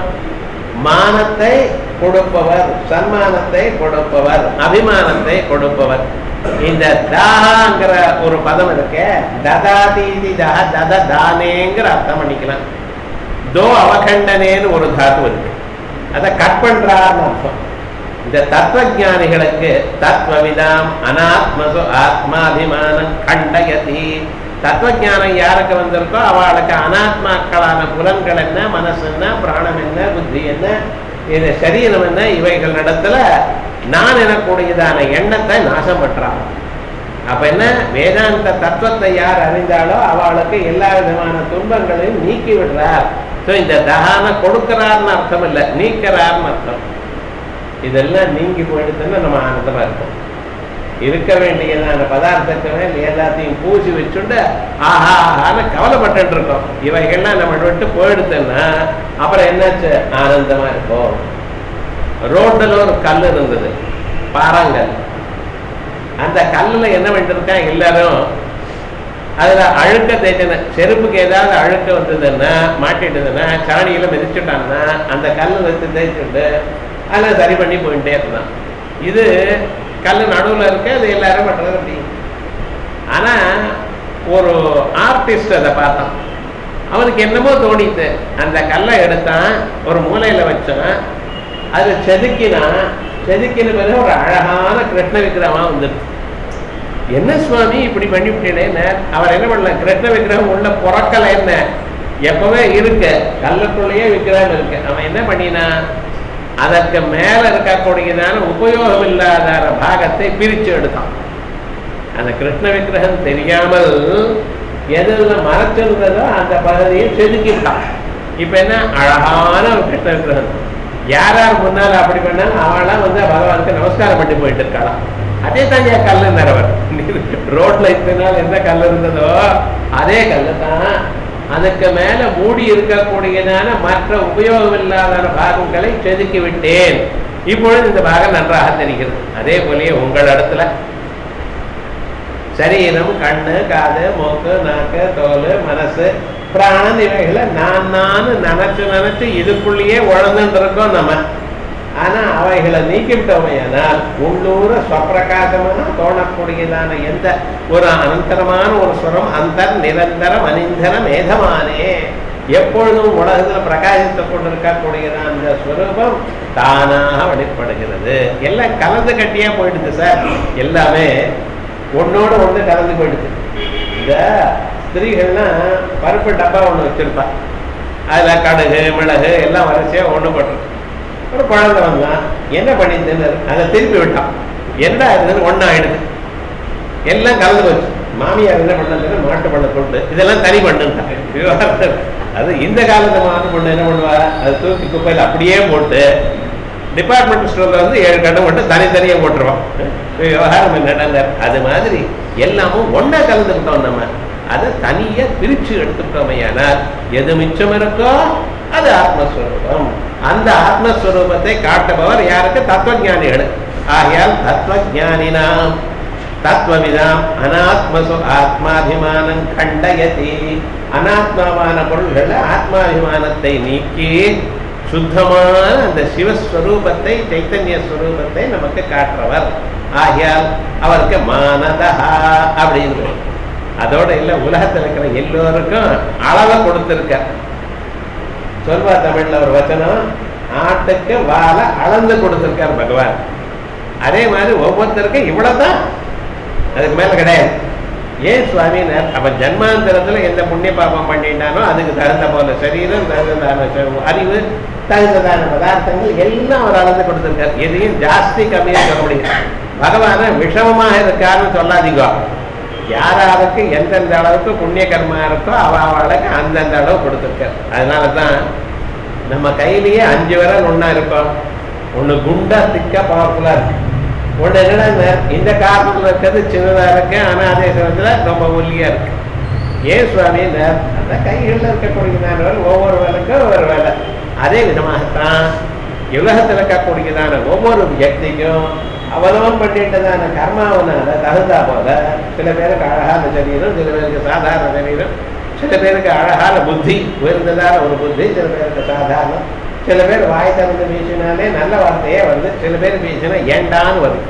மானத்தை கொடுப்பவர் சன்மானத்தை கொடுப்பவர் அபிமானத்தை கொடுப்பவர் இந்த தாங்கிற ஒரு பதம் இருக்கு ததாதீதி தஹ தத தானேங்கிற அர்த்தம் பண்ணிக்கலாம் தோ அவகண்டனேன்னு ஒரு தாத்து இருக்கு அதை கட் பண்றான்னு அர்த்தம் இந்த தத்துவஞானிகளுக்கு தத்துவவிதாம் அனாத்மசு ஆத்மாபிமானம் கண்டயதி தத்துவஞானம் யாருக்கு வந்திருக்கோ அவளுக்கு அனாத்மாக்களான புலன்கள் என்ன மனசு என்ன பிராணம் என்ன புத்தி என்ன இது சரீரம் என்ன இவைகள் இடத்துல நான் எனக்கூடியதான எண்ணத்தை நாசம் பண்றான் அப்ப என்ன வேதாந்த தத்துவத்தை யார் அறிந்தாலோ அவளுக்கு எல்லா விதமான துன்பங்களையும் நீக்கி விடுறார் ஸோ இந்த தகான கொடுக்கிறார்னு அர்த்தம் இல்லை நீக்கிறார்னு அர்த்தம் இதெல்லாம் நீங்கி போயிடுதுன்னா நம்ம ஆனந்தமா இருப்போம் இருக்க வேண்டியதான பதார்த்தத்தை மேல் எல்லாத்தையும் பூசி வச்சுண்டு ஆஹா ஆஹான்னு கவலைப்பட்டு இருக்கோம் இவைகள்லாம் நம்ம விட்டு போயிடுதுன்னா அப்புறம் என்னாச்சு ஆனந்தமா இருக்கும் ரோட்டில் ஒரு கல் இருந்தது பாறாங்கல் அந்த கல்லில் என்ன பண்ணிருக்கான் எல்லாரும் அதுல அழுக்க தேய்ச்சன செருப்புக்கு ஏதாவது அழுக்க வந்ததுன்னா மாட்டிட்டதுன்னா சாணியில மிதிச்சுட்டான்னா அந்த கல்லு வச்சு தேய்ச்சுட்டு அதில் சரி பண்ணி போயிட்டே இருந்தான் இது கல் நடுவில் இருக்கு அது எல்லாரும் பண்றது அப்படி ஆனா ஒரு ஆர்டிஸ்ட் அதை பார்த்தான் அவனுக்கு என்னமோ தோணித்து அந்த கல்லை எடுத்தான் ஒரு மூலையில வச்சான் அது செதுக்கினான் செதுக்கின பிறகு ஒரு அழகான கிருஷ்ண விக்கிரமா வந்துருக்கு என்ன சுவாமி இப்படி பண்ணிவிட்டேனே அவர் என்ன பண்ணல கிருஷ்ண விக்கிரகம் உள்ள புறக்கலை என்ன எப்பவே இருக்கு கல்லுக்குள்ளேயே விக்கிரகம் இருக்கு அவன் என்ன பண்ணினான் அதற்கு மேல இருக்கக்கூடியதான உபயோகம் இல்லாத பாகத்தை பிரிச்சு எடுத்தான் அந்த கிருஷ்ண விக்கிரகம் தெரியாமல் எதுல மறைச்சிருந்ததோ அந்த பகுதியை செதுக்கிட்டான் இப்ப என்ன அழகான ஒரு கிருஷ்ண விக்கிரகம் யார் யார் முன்னால அப்படி பண்ணாலும் அவளாம் வந்து பகவானுக்கு நமஸ்காரம் பண்ணி போயிட்டு இருக்காளாம் அதே தான் என் கல்லு நிறவர் ரோட்ல இத்தனை நாள் எந்த கல் இருந்ததோ அதே கல்லு தான் அதுக்கு மேல மூடி இருக்கக்கூடியதான மற்ற உபயோகம் இல்லாத பாகங்களை செதுக்கி விட்டேன் இப்பொழுது இந்த பாகம் நன்றாக தெரிகிறது அதே போலயே உங்கள் இடத்துல சரீரம் கண்ணு காது மூக்கு நாக்கு தோல் மனசு பிராணன் இவைகளை நான் நான் நினைச்சு நினைச்சு இதுக்குள்ளேயே உழந்துட்டு இருக்கோம் நம்ம ஆனா அவைகளை நீக்கிவிட்டோமையானால் உள்ளூர ஸ்வப்பிரகாசமாக தோணக்கூடியதான எந்த ஒரு அனந்தரமான ஒரு ஸ்வரம் அந்த நிரந்தரம் அனிந்தர மேதமானே எப்பொழுதும் உலகத்துல பிரகாசித்துக் கொண்டிருக்கக்கூடியதான அந்த ஸ்வரூபம் தானாக வெளிப்படுகிறது எல்லாம் கலந்து கட்டியா போயிடுது சார் எல்லாமே ஒன்னோட ஒண்ணு கலந்து போயிடுது இந்த ஸ்திரீகள்லாம் பருப்பு டப்பா ஒண்ணு வச்சிருப்பா அதுல கடுகு மிளகு எல்லாம் வரிசையா ஒண்ணு போட்டிருக்கு ஒரு குழந்தை வந்தான் என்ன பண்ணிட்டு அதை திருப்பி விட்டான் என்ன ஆகுதுன்னு ஒண்ணா ஆயிடுது எல்லாம் கலந்து போச்சு மாமியார் என்ன பண்ணதுன்னா மாட்டு பண்ண தொண்டு இதெல்லாம் தனி பண்ணுட்டாங்க அது இந்த காலத்து மாட்டு பொண்ணு என்ன பண்ணுவா அது தூக்கி குப்பையில் அப்படியே போட்டு டிபார்ட்மெண்ட் ஸ்டோர்ல வந்து ஏழு கட்டை மட்டும் தனித்தனியா போட்டுருவான் விவகாரம் என்னடா அது மாதிரி எல்லாமும் ஒன்னா கலந்துக்கிட்டோம் நம்ம அதை தனியா பிரிச்சு எடுத்துட்டோமையானால் எது மிச்சம் இருக்கோ அது ஆத்மஸ்வரூபம் அந்த ஆத்மஸ்வரூபத்தை காட்டுபவர் யாருக்கு தத்துவஞானிகள் ஆகையால் தத்துவஞானினாம் தத்துவவிதாம் அனாத்மசு ஆத்மாபிமானம் கண்டயதி அனாத்மாவான பொருள்கள் ஆத்மாபிமானத்தை நீக்கி சுத்தமான அந்த சிவஸ்வரூபத்தை சைத்தன்ய ஸ்வரூபத்தை நமக்கு காட்டுறவர் ஆகையால் அவருக்கு மானதா அப்படின்னு அதோட இல்ல உலகத்தில் இருக்கிற எல்லோருக்கும் அளவை கொடுத்திருக்க சொல்வா தமிழ்ல ஒரு வச்சனம் ஆட்டுக்கு வாழை அளந்து கொடுத்திருக்கார் பகவான் அதே மாதிரி ஒவ்வொருத்தருக்கும் இவ்வளவுதான் அதுக்கு மேல கிடையாது ஏன் சுவாமினர் அப்ப ஜன்மாந்தரத்துல எந்த புண்ணிய பாபம் பண்ணிட்டானோ அதுக்கு தகுந்த போல சரீரம் தகுந்ததான ச- அறிவு தகுந்ததான பதார்த்தங்கள் எல்லாம் அவர் அளந்து கொடுத்திருக்கார் எதையும் ஜாஸ்தி கம்மியா சொல்ல முடியாது பகவான விஷமமாக இருக்காருன்னு சொல்லாதீங்க யாராருக்கு எந்தெந்த அளவுக்கு புண்ணிய கர்மா இருக்கோ அவ அவளுக்கு அந்தந்த அளவு கொடுத்துருக்கார் அதனால தான் நம்ம கையிலேயே அஞ்சு விரல் ஒண்ணா இருக்கும் ஒண்ணு குண்டா திக்கா பவர்ஃபுல்லா இருக்கு ஒண்ணு என்னன்னா இந்த காரணத்துல இருக்கிறது சின்னதா இருக்கு ஆனா அதே சமயத்துல ரொம்ப ஒல்லியா இருக்கு ஏன் சுவாமி அந்த கைகள்ல இருக்கக்கூடியதான வேலை ஒவ்வொரு வேலைக்கும் ஒவ்வொரு வேலை அதே விதமாகத்தான் உலகத்தில் இருக்கக்கூடியதான ஒவ்வொரு வியக்திக்கும் அவலவம் பண்ணிட்டதான கர்மாவனால தகுந்தா போல சில பேருக்கு அழகான சரீரம் சில பேருக்கு சாதாரண சரீரம் சில பேருக்கு அழகான புத்தி உயர்ந்ததான ஒரு புத்தி சில பேருக்கு சாதாரணம் சில பேர் வாய் திறந்து பேசினாலே நல்ல வார்த்தையே வருது சில பேர் பேசினா ஏண்டான்னு வருது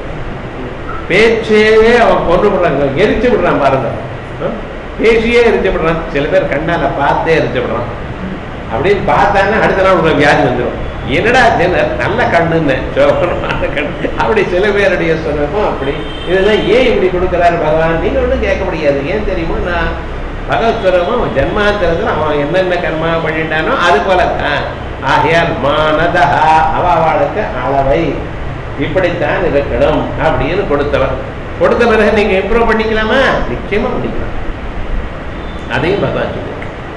பேச்சே அவன் கொண்டு விடுறாங்க எரிச்சு விடுறான் பாருங்க ஆ? பேசியே எரிச்சு விடுறான் சில பேர் கண்ணால பார்த்தே எரிச்சு விடுறான் அப்படின்னு பார்த்தாங்கன்னா அடுத்த நாள் உங்களுக்கு வியாதி வந்துடும் என்னடா இது நல்ல கண்ணுன்னு சோகமான கண்ணு அப்படி சில பேருடைய சொல்லணும் அப்படி இதுதான் ஏன் இப்படி கொடுக்குறாரு பகவான் நீங்க ஒன்றும் கேட்க முடியாது ஏன் தெரியுமா நான் பகவத் ஸ்வரமும் அவன் ஜன்மாந்திரத்தில் அவன் என்னென்ன கர்மா பண்ணிட்டானோ அது போல தான் ஆகையால் மானதா அவ அவளுக்கு அளவை இப்படித்தான் இருக்கணும் அப்படின்னு கொடுத்தவர் கொடுத்த பிறகு நீங்க இம்ப்ரூவ் பண்ணிக்கலாமா நிச்சயமா பண்ணிக்கலாம் அதையும் பகவான் சொல்லியிருக்கார்.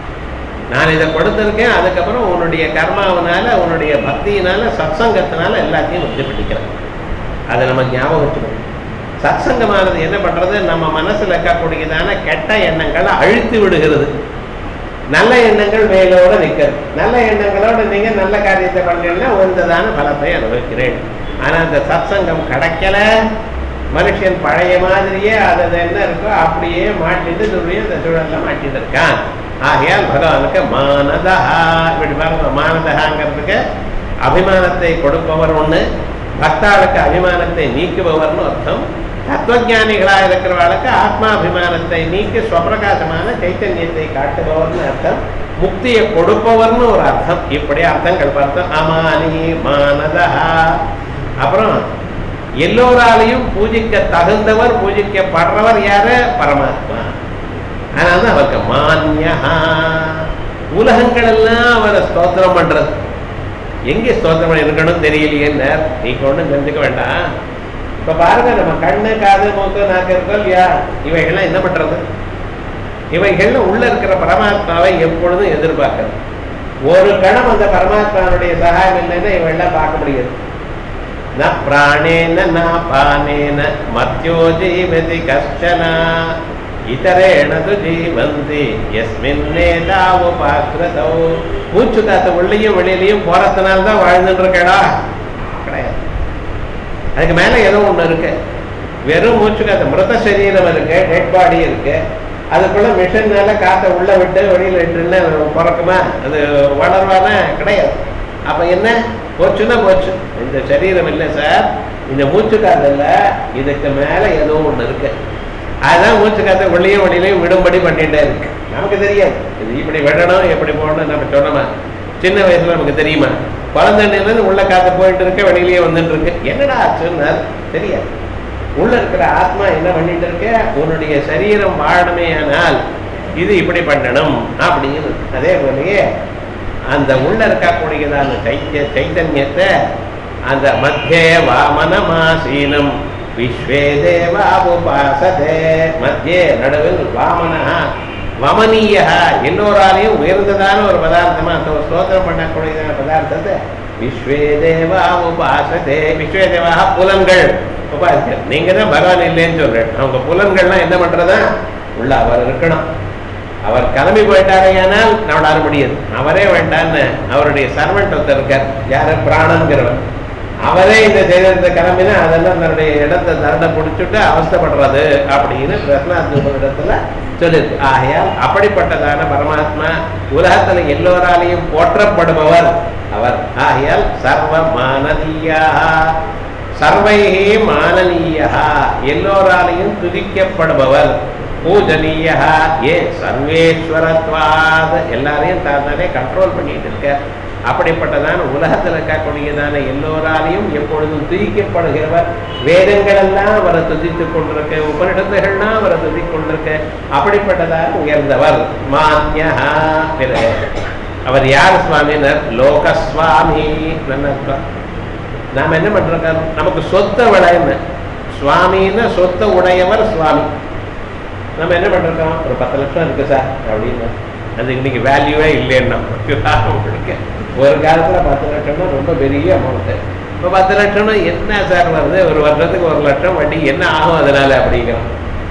நான் இதை கொடுத்திருக்கேன் அதுக்கப்புறம் உன்னுடைய கர்மாவனால உன்னுடைய பக்தியினால சத்சங்கத்தினால எல்லாத்தையும் வந்து பண்ணிக்கிறேன் அதை நம்ம ஞாபகம் வச்சுக்கணும் சத்சங்கமானது என்ன பண்றது நம்ம மனசுல இருக்கக்கூடியதான கெட்ட எண்ணங்களை அழித்து விடுகிறது நல்ல எண்ணங்கள் மேலோட நிற்கிறது நல்ல எண்ணங்களோட நீங்க நல்ல காரியத்தை பண்ணீங்கன்னா உயர்ந்ததான பலத்தை அனுபவிக்கிறேன் ஆனா அந்த சத்சங்கம் கிடைக்கல மனுஷன் பழைய மாதிரியே அது அது என்ன இருக்கோ அப்படியே மாட்டிட்டு துணியை அந்த சூழல்ல மாட்டிட்டு இருக்கான் ஆகையால் பகவானுக்கு மானதா இப்படி பாருங்க மானதகாங்கிறதுக்கு அபிமானத்தை கொடுப்பவர் ஒண்ணு பக்தாளுக்கு அபிமானத்தை நீக்குபவர்னு அர்த்தம் தத்துவஞானிகளா இருக்கிறவர்களுக்கு ஆத்மாபிமானத்தை நீக்கி ஸ்வப்பிரகாசமான சைத்தன்யத்தை காட்டுபவர்னு அர்த்தம் முக்தியை கொடுப்பவர்னு ஒரு அர்த்தம் இப்படி அர்த்தங்கள் பார்த்தோம் அமானி மானதா அப்புறம் எல்லோராலையும் பூஜிக்க தகுந்தவர் பூஜிக்கப்படுறவர் யாரு பரமாத்மா அதனால அவருக்கு மான்யா உலகங்கள் எல்லாம் அவரை ஸ்தோத்திரம் பண்றது எங்க ஸ்தோத்திரம் இருக்கணும் தெரியலையேன்னு நீங்க ஒண்ணும் தெரிஞ்சுக்க வேண்டாம் இப்ப பாருங்க நம்ம கண்ணு காது மூக்கு நாக்கு இருக்கோம் இல்லையா இவைகள்லாம் என்ன பண்றது இவைகள்ல உள்ள இருக்கிற பரமாத்மாவை எப்பொழுதும் எதிர்பார்க்கறது ஒரு கணம் அந்த பரமாத்மாவுடைய சகாயம் இல்லைன்னா இவையெல்லாம் பார்க்க முடியாது ந பிராணேன ந பானேன மத்தியோ ஜீவதி கஷ்டன இதரேண து ஜீவந்தி எஸ்மின்னேதாவுபாக்கிரதோ மூச்சு காத்து உள்ளேயும் வெளியிலையும் போறதுனால தான் வாழ்ந்துட்டு இருக்கடா கிடையாது அதுக்கு மேல ஏதோ ஒண்ணு இருக்கு வெறும் மூச்சு காத்து மிருத சரீரம் இருக்கு டெட் பாடி இருக்கு அதுக்குள்ள மிஷின்னால காத்தை உள்ள விட்டு வெளியில விட்டுன்னு பிறக்குமா அது வளர்வானா கிடையாது அப்ப என்ன போச்சுன்னா போச்சு இந்த சரீரம் இல்லை சார் இந்த மூச்சு காத்து இல்ல இதுக்கு மேல ஏதோ ஒண்ணு இருக்கு அதுதான் மூச்சு காத்தை உள்ளேயும் வெளியிலையும் விடும்படி பண்ணிட்டே இருக்கு நமக்கு தெரியாது இது இப்படி விடணும் எப்படி போடணும் நம்ம சொன்னோமா சின்ன வயசுல நமக்கு தெரியுமா குழந்தைன்னு உள்ள காத்து போயிட்டு இருக்கு வெளியிலேயே வந்துட்டு இருக்கு என்னடா ஆச்சுன்னு தெரியாது உள்ள இருக்கிற ஆத்மா என்ன பண்ணிட்டு இருக்க உன்னுடைய சரீரம் வாழணுமே ஆனால் இது இப்படி பண்ணணும் அப்படின்னு அதே போலயே அந்த உள்ள இருக்கக்கூடியதான சைத்திய சைத்தன்யத்தை அந்த மத்திய வாமனமாசீனம் விஸ்வே தேவா உபாசதே மத்திய நடுவில் வாமனா வமனீய எல்லோராலையும் உயர்ந்ததான ஒரு பதார்த்தமா அந்த ஒரு ஸ்தோத்திரம் பண்ணக்கூடியதான பதார்த்தத்தை விஸ்வே தேவா உபாசதே விஸ்வே தேவா புலன்கள் உபாசிக்க நீங்க தான் பகவான் இல்லைன்னு சொல்றேன் அவங்க புலன்கள்லாம் என்ன பண்றதா உள்ள அவர் இருக்கணும் அவர் கிளம்பி போயிட்டாரையானால் நம்மளால முடியாது அவரே வேண்டான்னு அவருடைய சர்வெண்ட் ஒருத்தர் இருக்கார் யாரு பிராணங்கிறவர் அவரே இந்த சரீரத்தை கிளம்பினா அதெல்லாம் தன்னுடைய இடத்தை தரண்டை பிடிச்சிட்டு அவஸ்தைப்படுறது அப்படின்னு பிரசனாத்ம சொல்லிருக்கு ஆகையால் அப்படிப்பட்டதான பரமாத்மா உலகத்துல எல்லோராலையும் போற்றப்படுபவர் அவர் ஆகையால் சர்வ மானதீயா சர்வைகே மானனீயா எல்லோராலையும் துதிக்கப்படுபவர் பூஜனீய ஏன் சர்வேஸ்வரத்வாத் எல்லாரையும் தான் தானே கண்ட்ரோல் பண்ணிட்டு இருக்க அப்படிப்பட்டதான உலகத்தில் இருக்கக்கூடியதான எல்லோராலையும் எப்பொழுதும் துதிக்கப்படுகிறவர் வேதங்கள் எல்லாம் அவரை துதித்துக் கொண்டிருக்க உபனிஷத்துகள்லாம் அவரை துதிக் கொண்டிருக்க அப்படிப்பட்டதான உயர்ந்தவர் மான்யா பிறகு அவர் யார் சுவாமினர் லோகஸ்வாமி அர்த்தம் நாம என்ன பண்றோம் நமக்கு சொத்த விளையன்னு சுவாமின்னு சொத்த உடையவர் சுவாமி நம்ம என்ன பண்றோம் ஒரு பத்து லட்சம் இருக்கு சார் அப்படின்னு அது இன்னைக்கு வேல்யூவே இல்லைன்னா உங்களுக்கு ஒரு காலத்துல பத்து லட்சம்னா ரொம்ப பெரிய அமௌண்ட் இப்போ பத்து லட்சம்னா என்ன சார் வருது ஒரு வருஷத்துக்கு ஒரு லட்சம் வட்டி என்ன ஆகும் அதனால அப்படிங்கிறோம்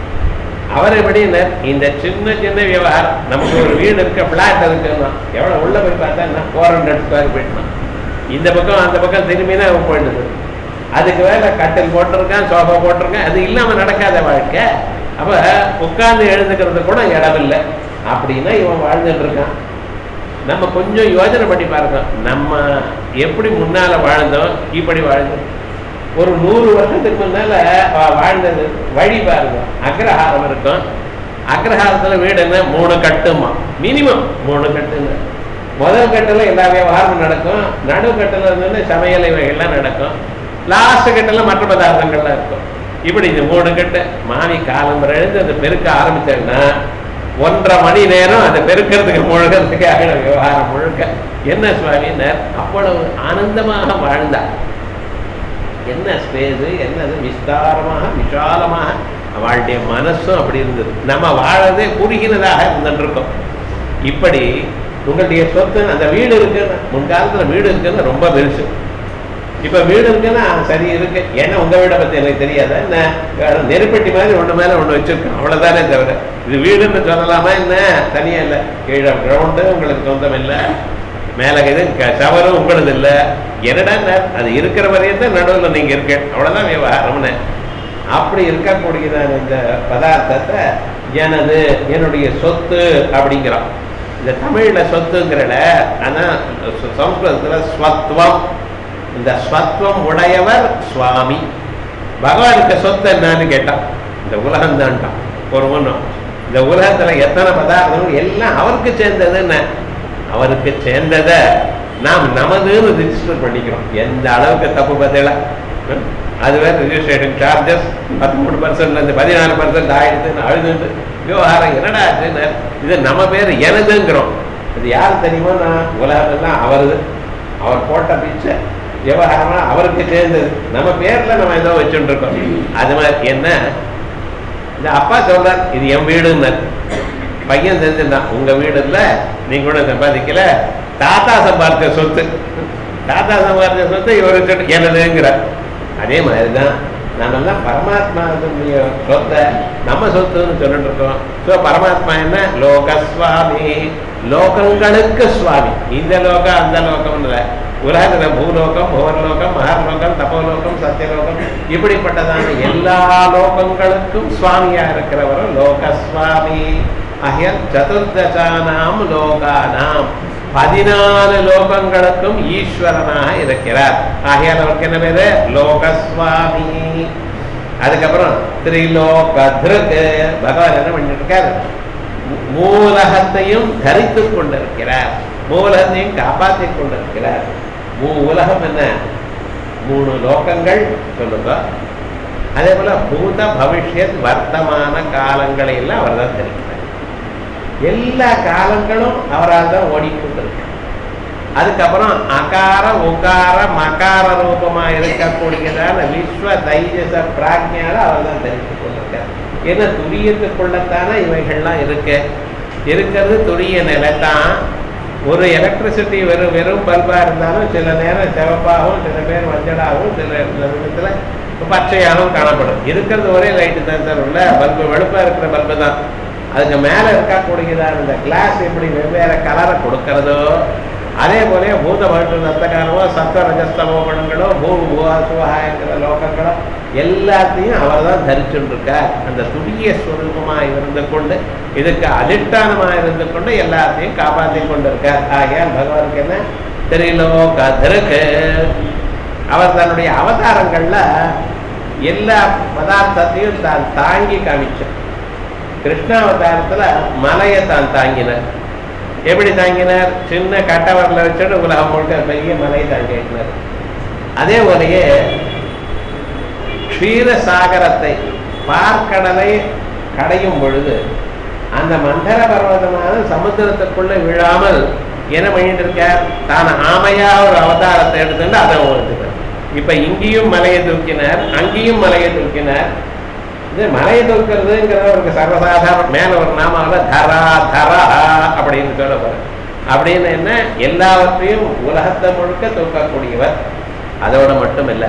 அவர் எப்படி இந்த சின்ன சின்ன விவகாரம் நமக்கு ஒரு வீடு இருக்க பிளாட் இருக்குன்னா எவ்வளவு உள்ள போய் பார்த்தா என்ன ஃபோர் ஹண்ட்ரட் ஸ்கொயர் ஃபீட்னா இந்த பக்கம் அந்த பக்கம் திரும்பினா அவன் போயிடுது அதுக்கு வேலை கட்டில் போட்டிருக்கான் சோஃபா போட்டிருக்கான் அது இல்லாம நடக்காத வாழ்க்கை அப்ப உட்கார்ந்து எழுந்துக்கிறது கூட இடம் இல்லை அப்படின்னா இவன் வாழ்ந்துட்டு இருக்கான் நம்ம கொஞ்சம் யோஜனை பண்ணி பாருங்க நம்ம எப்படி முன்னால வாழ்ந்தோம் இப்படி வாழ்ந்தோம் ஒரு நூறு வருஷத்துக்கு முன்னால வா- வாழ்ந்தது வழி பாருங்க அக்ரஹாரம் இருக்கும் அக்ரஹாரத்துல வீடு என்ன மூணு கட்டுமா மினிமம் மூணு கட்டுங்க முதல் கட்டில் எல்லா விவகாரமும் நடக்கும் நடு கட்டில் இருந்து சமையல் இவைகள்லாம் நடக்கும் லாஸ்ட் கட்டில் மற்ற பதார்த்தங்கள்லாம் இருக்கும் இப்படி இந்த மூணு கட்டு மாமி காலம் எழுந்து அதை பெருக்க ஆரம்பிச்சேன்னா ஒன்றரை மணி நேரம் அதை பெருக்கிறதுக்கு முழுகிறதுக்கு ஆகிடும் விவகாரம் முழுக்க என்ன சுவாமினர் அவ்வளவு ஆனந்தமாக வாழ்ந்தார் என்ன ஸ்பேஸு என்னது விஸ்தாரமாக விஷாலமாக அவளுடைய மனசும் அப்படி இருந்தது நம்ம வாழறதே குறுகினதாக இருந்துட்டு இருக்கோம் இப்படி உங்களுடைய சொத்து அந்த வீடு இருக்குன்னு முன்காலத்துல வீடு இருக்குன்னு ரொம்ப பெருசு இப்ப வீடு இருக்குன்னா சரி இருக்கு ஏன்னா உங்க வீடை பத்தி எனக்கு தெரியாத என்ன வேற நெருப்பெட்டி மாதிரி ஒண்ணு மேல ஒண்ணு வச்சிருக்கோம் அவ்வளவுதானே தவிர இது வீடுன்னு சொல்லலாமா என்ன தனியா இல்ல கீழே கிரவுண்டு உங்களுக்கு சொந்தம் இல்ல மேல இது க- சவரும் உங்களது இல்ல என்னடா ந- அது இருக்கிற வரையும் தான் நடுவில் நீங்க இருக்க அவ்வளவுதான் விவகாரம்னு அப்படி இருக்கக்கூடியதான இந்த பதார்த்தத்தை எனது என்னுடைய சொத்து அப்படிங்கிறோம் இந்த தமிழ்ல சொத்துங்கிறல ஆனா ச- சம்ஸ்கிருதத்துல ஸ்வத்வம் இந்த ஸ்வத்வம் உடையவர் சுவாமி பகவானுக்கு சொத்து என்னன்னு கேட்டான் இந்த உலகம் தான்ட்டான் ஒரு ஒன்றும் இந்த உலகத்துல எத்தனை பதார்த்தங்கள் எல்லாம் அவருக்கு சேர்ந்ததுன்னு அவருக்கு சேர்ந்ததை நாம் நமதுன்னு ரிஜிஸ்டர் பண்ணிக்கிறோம் எந்த அளவுக்கு தப்பு பார்த்தீங்களா ம்? அது வேற ரிஜிஸ்ட்ரேஷன் சார்ஜஸ் பதிமூணு பர்சன்ட்ல இருந்து பதினாலு பர்சன்ட் ஆயிடுதுன்னு அழுதுட்டு விவகாரம் என்னடா ஆச்சுன்னு இது நம்ம பேர் எனதுங்கிறோம் இது யார் தெரியுமா நான் உலகமெல்லாம் அவரது அவர் போட்ட பிச்சை விவகாரமா அவருக்கு சேர்ந்தது நம்ம பேர்ல நம்ம ஏதோ வச்சுட்டு இருக்கோம் அது மாதிரி என்ன இந்த அப்பா சொல்றார் இது என் வீடுன்னு பையன் தெரிஞ்சிருந்தான் உங்க வீடு இல்ல நீங்க கூட சம்பாதிக்கல தாத்தா சம்பாதிச்ச சொத்து தாத்தா சம்பாதிச்ச சொத்து இவருக்கு எனதுங்கிறார் அதே மாதிரிதான் நாம எல்லாம் பரமாத்மா சொத்தை நம்ம சொத்துன்னு சொல்லிட்டு இருக்கோம் ஸோ பரமாத்மா என்ன லோகஸ்வாமி லோகங்களுக்கு சுவாமி இந்த லோகம் அந்த லோகம் இல்லை உலகத்துல பூலோகம் புவர்லோகம் மகர்லோகம் தபோலோகம் சத்தியலோகம் இப்படிப்பட்டதான எல்லா லோகங்களுக்கும் சுவாமியா இருக்கிறவர் லோகஸ்வாமி ஆகியால் சதுர்தசானாம் லோகானாம் பதினாலு லோகங்களுக்கும் ஈஸ்வரனாக இருக்கிறார் ஆகையால் அவருக்கு என்ன பேரு லோகஸ்வாமி அதுக்கப்புறம் திரிலோகத்ருக்கு பகவான் என்ன பண்ணிட்டு இருக்காரு மூ- மூலகத்தையும் தரித்துக் கொண்டிருக்கிறார் மூலகத்தையும் காப்பாற்றிக் கொண்டிருக்கிறார் மூ உலகம் என்ன மூணு லோகங்கள் சொல்லுங்க அதே போல பூத பவிஷ்யத் வர்த்தமான காலங்களை எல்லாம் அவர் தான் தெரிவிக்கிறார் எல்லா காலங்களும் அவரால் தான் ஓடிக்கொண்டிருக்கு அதுக்கப்புறம் அகார உகார மகார ரூபமா இருக்கக்கூடியதான விஸ்வ தைஜச பிராஜ்ஞால அவர் தான் தெரிந்து கொண்டிருக்கார் ஏன்னா துரியத்துக்குள்ளத்தானே இவைகள்லாம் இருக்கு இருக்கிறது துரிய நிலை தான் ஒரு எலக்ட்ரிசிட்டி வெறும் வெறும் பல்பா இருந்தாலும் சில நேரம் சிவப்பாகவும் சில பேர் மஞ்சளாகவும் சில சில விதத்துல பச்சையாகவும் காணப்படும் இருக்கிறது ஒரே லைட்டு தான் சார் உள்ள பல்பு வெளுப்பா இருக்கிற பல்பு தான் அதுக்கு மேல இருக்கக்கூடியதான இந்த கிளாஸ் எப்படி வெவ்வேறு கலரை கொடுக்கறதோ அதே போல பூத பட்டு ரத்தகாரமோ சத்த ரஜஸ்தமோ குணங்களோ பூ பூவா சுவகாயங்கிற லோகங்களோ எல்லாத்தையும் அவர் தான் தரிச்சுட்டு இருக்கார் அந்த துரிய ஸ்வரூபமா இருந்து கொண்டு இதுக்கு அதிஷ்டானமா இருந்து கொண்டு எல்லாத்தையும் காப்பாற்றி கொண்டு இருக்கார் ஆகையால் பகவானுக்கு என்ன திரிலோகதருக்கு அவர் தன்னுடைய அவதாரங்கள்ல எல்லா பதார்த்தத்தையும் தான் தாங்கி காமிச்சார் கிருஷ்ணாவதாரத்துல மலையை தான் தாங்கினார் எப்படி தாங்கினார் சின்ன கட்டவரில் வச்சுட்டு உலகம் முழுக்க பெரிய மலையை தாங்கினார் அதே போலயே க்ஷீரசாகரத்தை பார்க்கடலை கடையும் பொழுது அந்த மண்டல பர்வதமான சமுத்திரத்துக்குள்ள விழாமல் என்ன பண்ணிட்டு இருக்கார் தான் ஆமையா ஒரு அவதாரத்தை எடுத்துட்டு அதை ஓடுத்துட்டார் இப்ப இங்கேயும் மலையை தூக்கினார் அங்கேயும் மலையை தூக்கினார் இது மலையை தூக்கிறதுங்கிறது ஒரு சர்வசாதாரண மேல ஒரு நாமாவில் தரா தரா அப்படின்னு சொல்ல போறேன் அப்படின்னு என்ன எல்லாவற்றையும் உலகத்தை முழுக்க தூக்கக்கூடியவர் அதோட மட்டும் இல்லை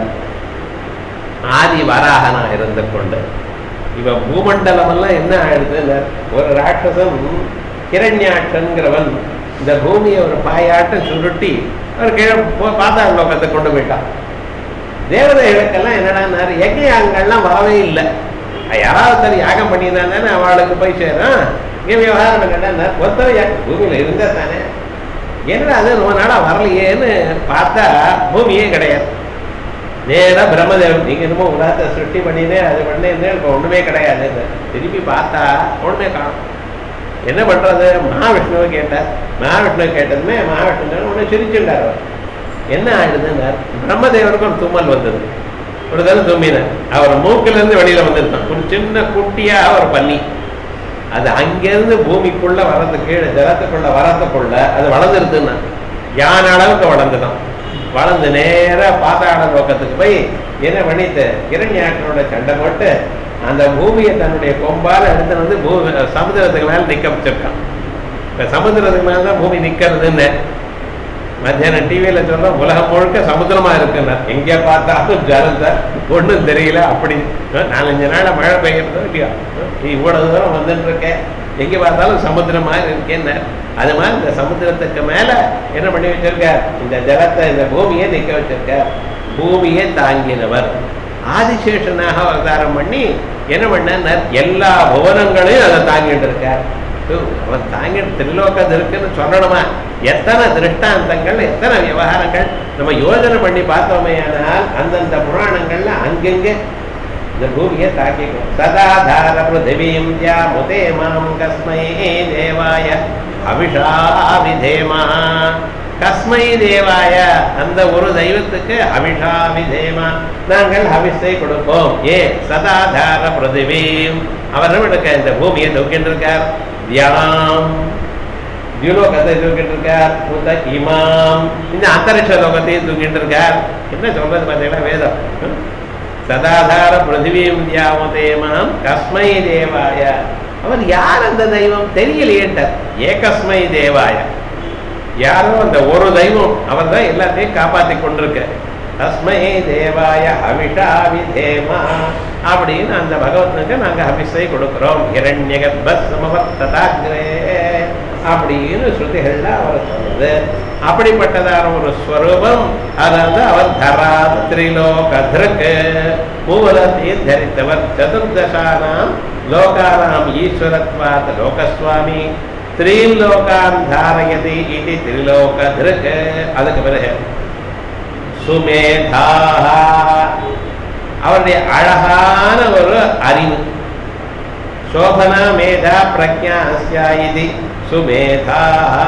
ஆதி வராகனா இருந்து கொண்டு இவ பூமண்டலம் எல்லாம் என்ன ஆயிடுது ஒரு ராட்சசம் கிரண்யாட்சன்கிறவன் இந்த பூமியை ஒரு பாயாட்டம் சுருட்டி அவர் கீழே போ- பாதாள லோகத்தை கொண்டு போயிட்டான் தேவதைகளுக்கெல்லாம் என்னடா யஜ்யாங்கள்லாம் வரவே இல்லை யாராவது சரி யாகம் பண்ணியிருந்தா தானே அவளுக்கு போய் சேரும் இங்கே விவகாரம் என்னடா ஒருத்தர் யா- பூமியில இருந்தா தானே என்னடா அது ரொம்ப நாளா வரலையேன்னு பார்த்தா பூமியே கிடையாது நேரா பிரம்மதேவன் நீங்க என்னமோ உலகத்தை சிருஷ்டி பண்ணினே அது பண்ணேன்னு இப்போ ஒண்ணுமே கிடையாது திருப்பி பார்த்தா ஒண்ணுமே காணும் என்ன பண்றது மகாவிஷ்ணுவை கேட்டார் மகாவிஷ்ணுவை கேட்டதுமே மகாவிஷ்ணு உடனே சிரிச்சுட்டார் அவர் என்ன ஆயிடுதுன்னார் பிரம்மதேவனுக்கு ஒரு தும்மல் வந்தது ஒரு தடவை தும்மினார் அவர் மூக்குல இருந்து வெளியில வந்திருக்கான் ஒரு சின்ன குட்டியா ஒரு பன்னி அது அங்கிருந்து பூமிக்குள்ள வரது கீழே ஜலத்துக்குள்ள வரத்துக்குள்ள அது வளர்ந்துருதுன்னா யான் அளவுக்கு வளர்ந்துதான் வளர்ந்து நேரா பாதாள லோகத்துக்கு போய் என்ன பண்ணிட்டு கிரண்யாட்டனோட சண்டை போட்டு அந்த பூமியை தன்னுடைய கொம்பால எடுத்து வந்து பூமி சமுத்திரத்துக்கு மேல நிக்க வச்சிருக்கான் இப்ப சமுத்திரத்துக்கு மேல தான் பூமி நிக்கிறதுன்னு மத்தியானம் டிவியில சொல்ற உலகம் முழுக்க சமுத்திரமா இருக்குன்னா எங்க பார்த்தாலும் ஜலம் தான் ஒண்ணும் தெரியல அப்படி அஹ் நாலஞ்சு நாள் மழை பெய்யறதோ இல்லையா நீ இவ்வளவு தூரம் வந்துட்டு இருக்க எங்க பார்த்தாலும் சமுத்திரம் மாதிரி இருக்கேன்னு அது மாதிரி இந்த சமுத்திரத்துக்கு மேல என்ன பண்ணி வச்சிருக்கார் இந்த ஜலத்தை இந்த பூமியை நிக்க வச்சிருக்கார் பூமியை தாங்கினவர் ஆதிசேஷனாக அவதாரம் பண்ணி என்ன பண்ணார் எல்லா புவனங்களையும் அதை தாங்கிட்டு இருக்கார் ஓ, அவன் தாங்கிட்டு திருலோகம் இருக்குன்னு சொல்லணுமா எத்தனை திருஷ்டாந்தங்கள் எத்தனை விவகாரங்கள் நம்ம யோஜனை பண்ணி பார்த்தோமே ஆனால் அந்தந்த புராணங்கள்ல அங்கங்கே இந்த பூமியை தாக்கிக்கும் சதாதார பிருத்திவீம் தியா முதே மாம் கஸ்மை தேவாய அபிஷா விதேமா கஸ்மை தேவாய அந்த ஒரு தெய்வத்துக்கு அபிஷா விதேமா நாங்கள் அபிஷை கொடுப்போம் ஏ சதாதார பிருத்திவீம் அவர் நம்மளுக்கு இந்த பூமியை தூக்கிட்டு இருக்கார் தியானம் தியுலோகத்தை தூக்கிட்டு இருக்கார் புத்த இமாம் இந்த அந்தரிக்ஷ லோகத்தையும் தூக்கிட்டு இருக்கார் என்ன சொல்றது பார்த்தீங்கன்னா வேதம் ம்? சதாதார பிருத்திவீம் தியாமதேமாம் கஸ்மை தேவாய அவர் யார் அந்த தெய்வம் தெரியலையேட்டார் ஏகஸ்மை தேவாய யாரோ அந்த ஒரு தெய்வம் அவர் தான் எல்லாத்தையும் காப்பாத்தி கொண்டிருக்க தஸ்மை தேவாய அவிஷா விதேமா அப்படின்னு அந்த பகவத்னுக்கு நாங்க அபிஷை கொடுக்கிறோம் இரண்யகர்ப்ப சமவர்த்ததாகிரே அப்படின்னு ஸ்ருதிகள்ல அவர் சொல்றது அப்படிப்பட்டதான ஒரு ஸ்வரூபம் அதாவது அவர் தரா திரிலோகதிருக்கு மூவலத்தையும் தரித்தவர் சதுர்தசானாம் லோகானாம் ஈஸ்வரத்வாத் லோகஸ்வாமி த்ரீம் லோகான் தாரயதி இது திரிலோகதிருக் அதுக்கு பிறகு சுமேதா அவருடைய அழகான ஒரு அறிவு சோபனா மேதா பிரக்ஞா அஸ்யா இது சுமேதா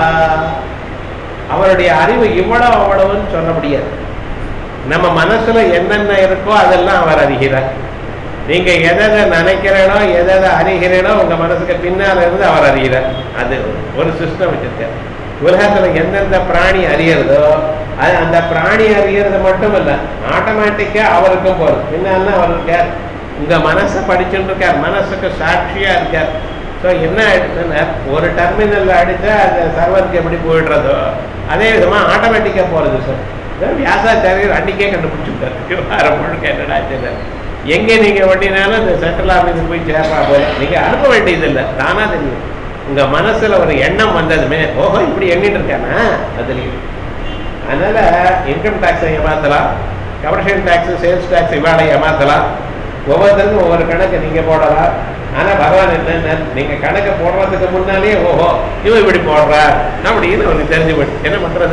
அவருடைய அறிவு இவ்வளவு அவ்வளவுன்னு சொல்ல முடியாது நம்ம மனசுல என்னென்ன இருக்கோ அதெல்லாம் அவர் அறிகிறார் நீங்க எதை எதை நினைக்கிறீனோ எதை எதை அறிகிறீனோ உங்க மனசுக்கு பின்னால இருந்து அவர் அறிகிறார் அது ஒரு சிஸ்டம் வச்சிருக்கார் உலகத்துல எந்தெந்த பிராணி அறியறதோ அது அந்த பிராணி அறியறது மட்டும் இல்ல ஆட்டோமேட்டிக்கா அவருக்கும் போறது பின்னால அவர் இருக்கார் உங்க மனசை படிச்சுட்டு இருக்கார் மனசுக்கு சாட்சியா இருக்கார் ஸோ என்ன ஆயிடுதுன்னா ஒரு டெர்மினல்ல அடிச்சா அந்த சர்வருக்கு எப்படி போயிடுறதோ அதே விதமா ஆட்டோமேட்டிக்கா போறது சார் வியாசாச்சாரியர் அன்னைக்கே கண்டுபிடிச்சுட்டார் விவகாரம் முழுக்க என்னடா ஆச்சுன்னு. எங்க நீங்க வண்டினாலும் இந்த சென்ட்ரல் ஆஃபீஸுக்கு போய் சேர்றா போல நீங்க அனுப்ப வேண்டியது இல்லை தானா தெரியும் உங்க மனசுல ஒரு எண்ணம் வந்ததுமே ஓஹோ இப்படி எண்ணிட்டு இருக்கானா அதுலயும் அதனால இன்கம் டேக்ஸை ஏமாத்தலாம் கமர்ஷியல் டேக்ஸ் சேல்ஸ் டேக்ஸ் இவாளை ஏமாத்தலாம் ஒவ்வொருத்தருக்கும் ஒவ்வொரு கணக்கு நீங்க போடலாம் ஆனா பகவான் என்ன நீங்க கணக்கு போடுறதுக்கு முன்னாலேயே ஓஹோ இவன் இப்படி போடுறா அப்படின்னு அவனுக்கு தெரிஞ்சு போச்சு என்ன பண்றது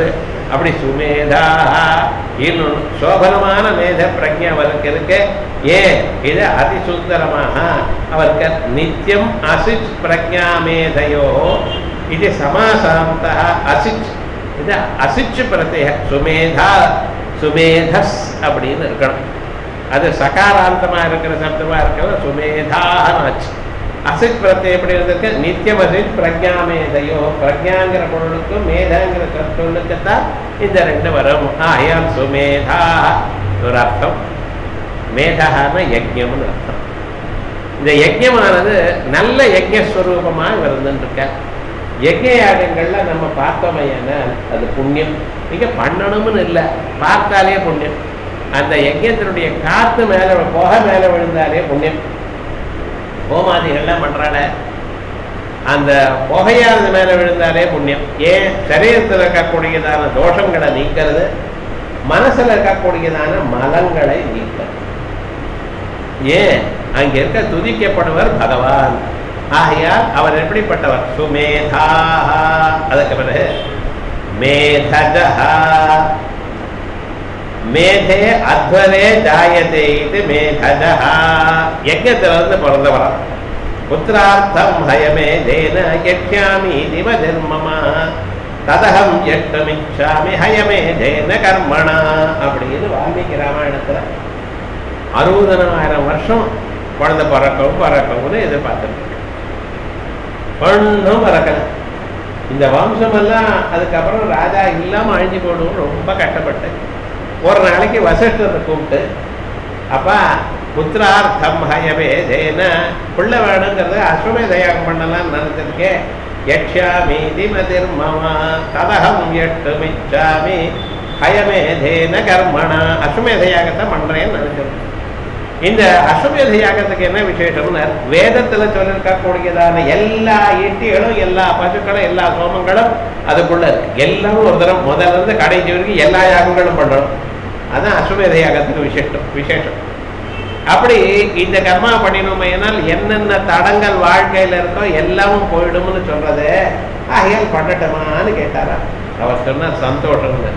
அப்படி சுமேதா இன்னொன்று சோபனமான மேத பிரஜை அவருக்கு இருக்கு ஏன் இது அதிசுந்தரமாக அவருக்கு நித்தியம் அசிச் பிரஜா மேதையோ இது சமாசாந்த அசிச் இது அசிச் பிரத்ய சுமேதா சுமேதஸ் அப்படின்னு இருக்கணும் அது சகாராந்தமா இருக்கிற சப்தமா இருக்கிற சுமேதான்னு ஆச்சு அசித் பிரத்யம் எப்படி இருந்திருக்கு நித்தியம் அசித் பிரஜாமேதையோ பிரஜாங்கிற பொருளுக்கும் மேதாங்கிற சொல்லுக்குத்தான் இந்த ரெண்டு வரும் ஆயாம் சுமேதா ஒரு அர்த்தம் மேதான யஜ்யம்னு அர்த்தம் இந்த யஜ்யமானது நல்ல யஜ்யஸ்வரூபமாக இருந்துருக்க யஜ்ய யாகங்கள்ல நம்ம பார்த்தோமையான அது புண்ணியம் நீங்க பண்ணணும்னு இல்லை பார்த்தாலே புண்ணியம் அந்த யஜ்யத்தினுடைய காத்து மேல புகை மேல விழுந்தாலே புண்ணியம் ஹோமாதிகள்லாம் பண்றால அந்த புகையானது மேல விழுந்தாலே புண்ணியம் ஏன் சரீரத்தில் இருக்கக்கூடியதான தோஷங்களை நீக்கிறது மனசுல இருக்கக்கூடியதான மலங்களை நீக்கிறது ஏன் அங்க இருக்க துதிக்கப்படுவர் பகவான் ஆகையால் அவர் எப்படிப்பட்டவர் சுமேதா அதுக்கு பிறகு மேதஜா மேதே அத்வரே ஜாயதே இது மேதஜா யஜ்யத்துல இருந்து பிறந்தவரா புத்திரார்த்தம் ஹயமேதேன யக்ஷாமி திவ ஜென்மமா ததகம் எட்டமிச்சாமி ஹயமேதேன கர்மணா அப்படின்னு வால்மீகி ராமாயணத்துல அறுபதனாயிரம் வருஷம் குழந்தை பிறக்கவும் பிறக்கவும்னு எதிர்பார்த்துருக்கு ஒன்றும் பிறக்கல இந்த வம்சமெல்லாம் அதுக்கப்புறம் ராஜா இல்லாம அழிஞ்சு போடுவோம் ரொம்ப கஷ்டப்பட்டேன் ஒரு நாளைக்கு வசிஷ்டரை கூப்பிட்டு அப்பா புத்திரார்த்தம் ஹயமே தேன புள்ள வேணுங்கிறத அஸ்வமேத யாகம் பண்ணலாம்னு நினைச்சிருக்கேன் யக்ஷாமி திமதிர்மமா ததகம் எட்டு மிச்சாமி ஹயமே தேன கர்மணா அஸ்வமேத யாகத்தை பண்றேன்னு நினைச்சிருக்கேன் இந்த அஸ்வமேத யாகத்துக்கு என்ன விசேஷம்னா வேதத்துல சொல்லிருக்கக்கூடியதான எல்லா ஈட்டிகளும் எல்லா பசுக்களும் எல்லா சோமங்களும் அதுக்குள்ள இருக்கு எல்லாரும் ஒரு தரம் முதல்ல இருந்து கடைசி வரைக்கும் எல்லா யாகங்களும் பண்ணணும் அதான் அஸ்வமேத யாகத்துக்கு விசேஷம் விசேஷம் அப்படி இந்த கர்மா பண்ணினோமையினால் என்னென்ன தடங்கள் வாழ்க்கையில இருக்கோ எல்லாமும் போயிடும்னு சொல்றது ஆகையால் பண்ணட்டுமான்னு கேட்டாரா அவர் சொன்னார் சந்தோஷம்னு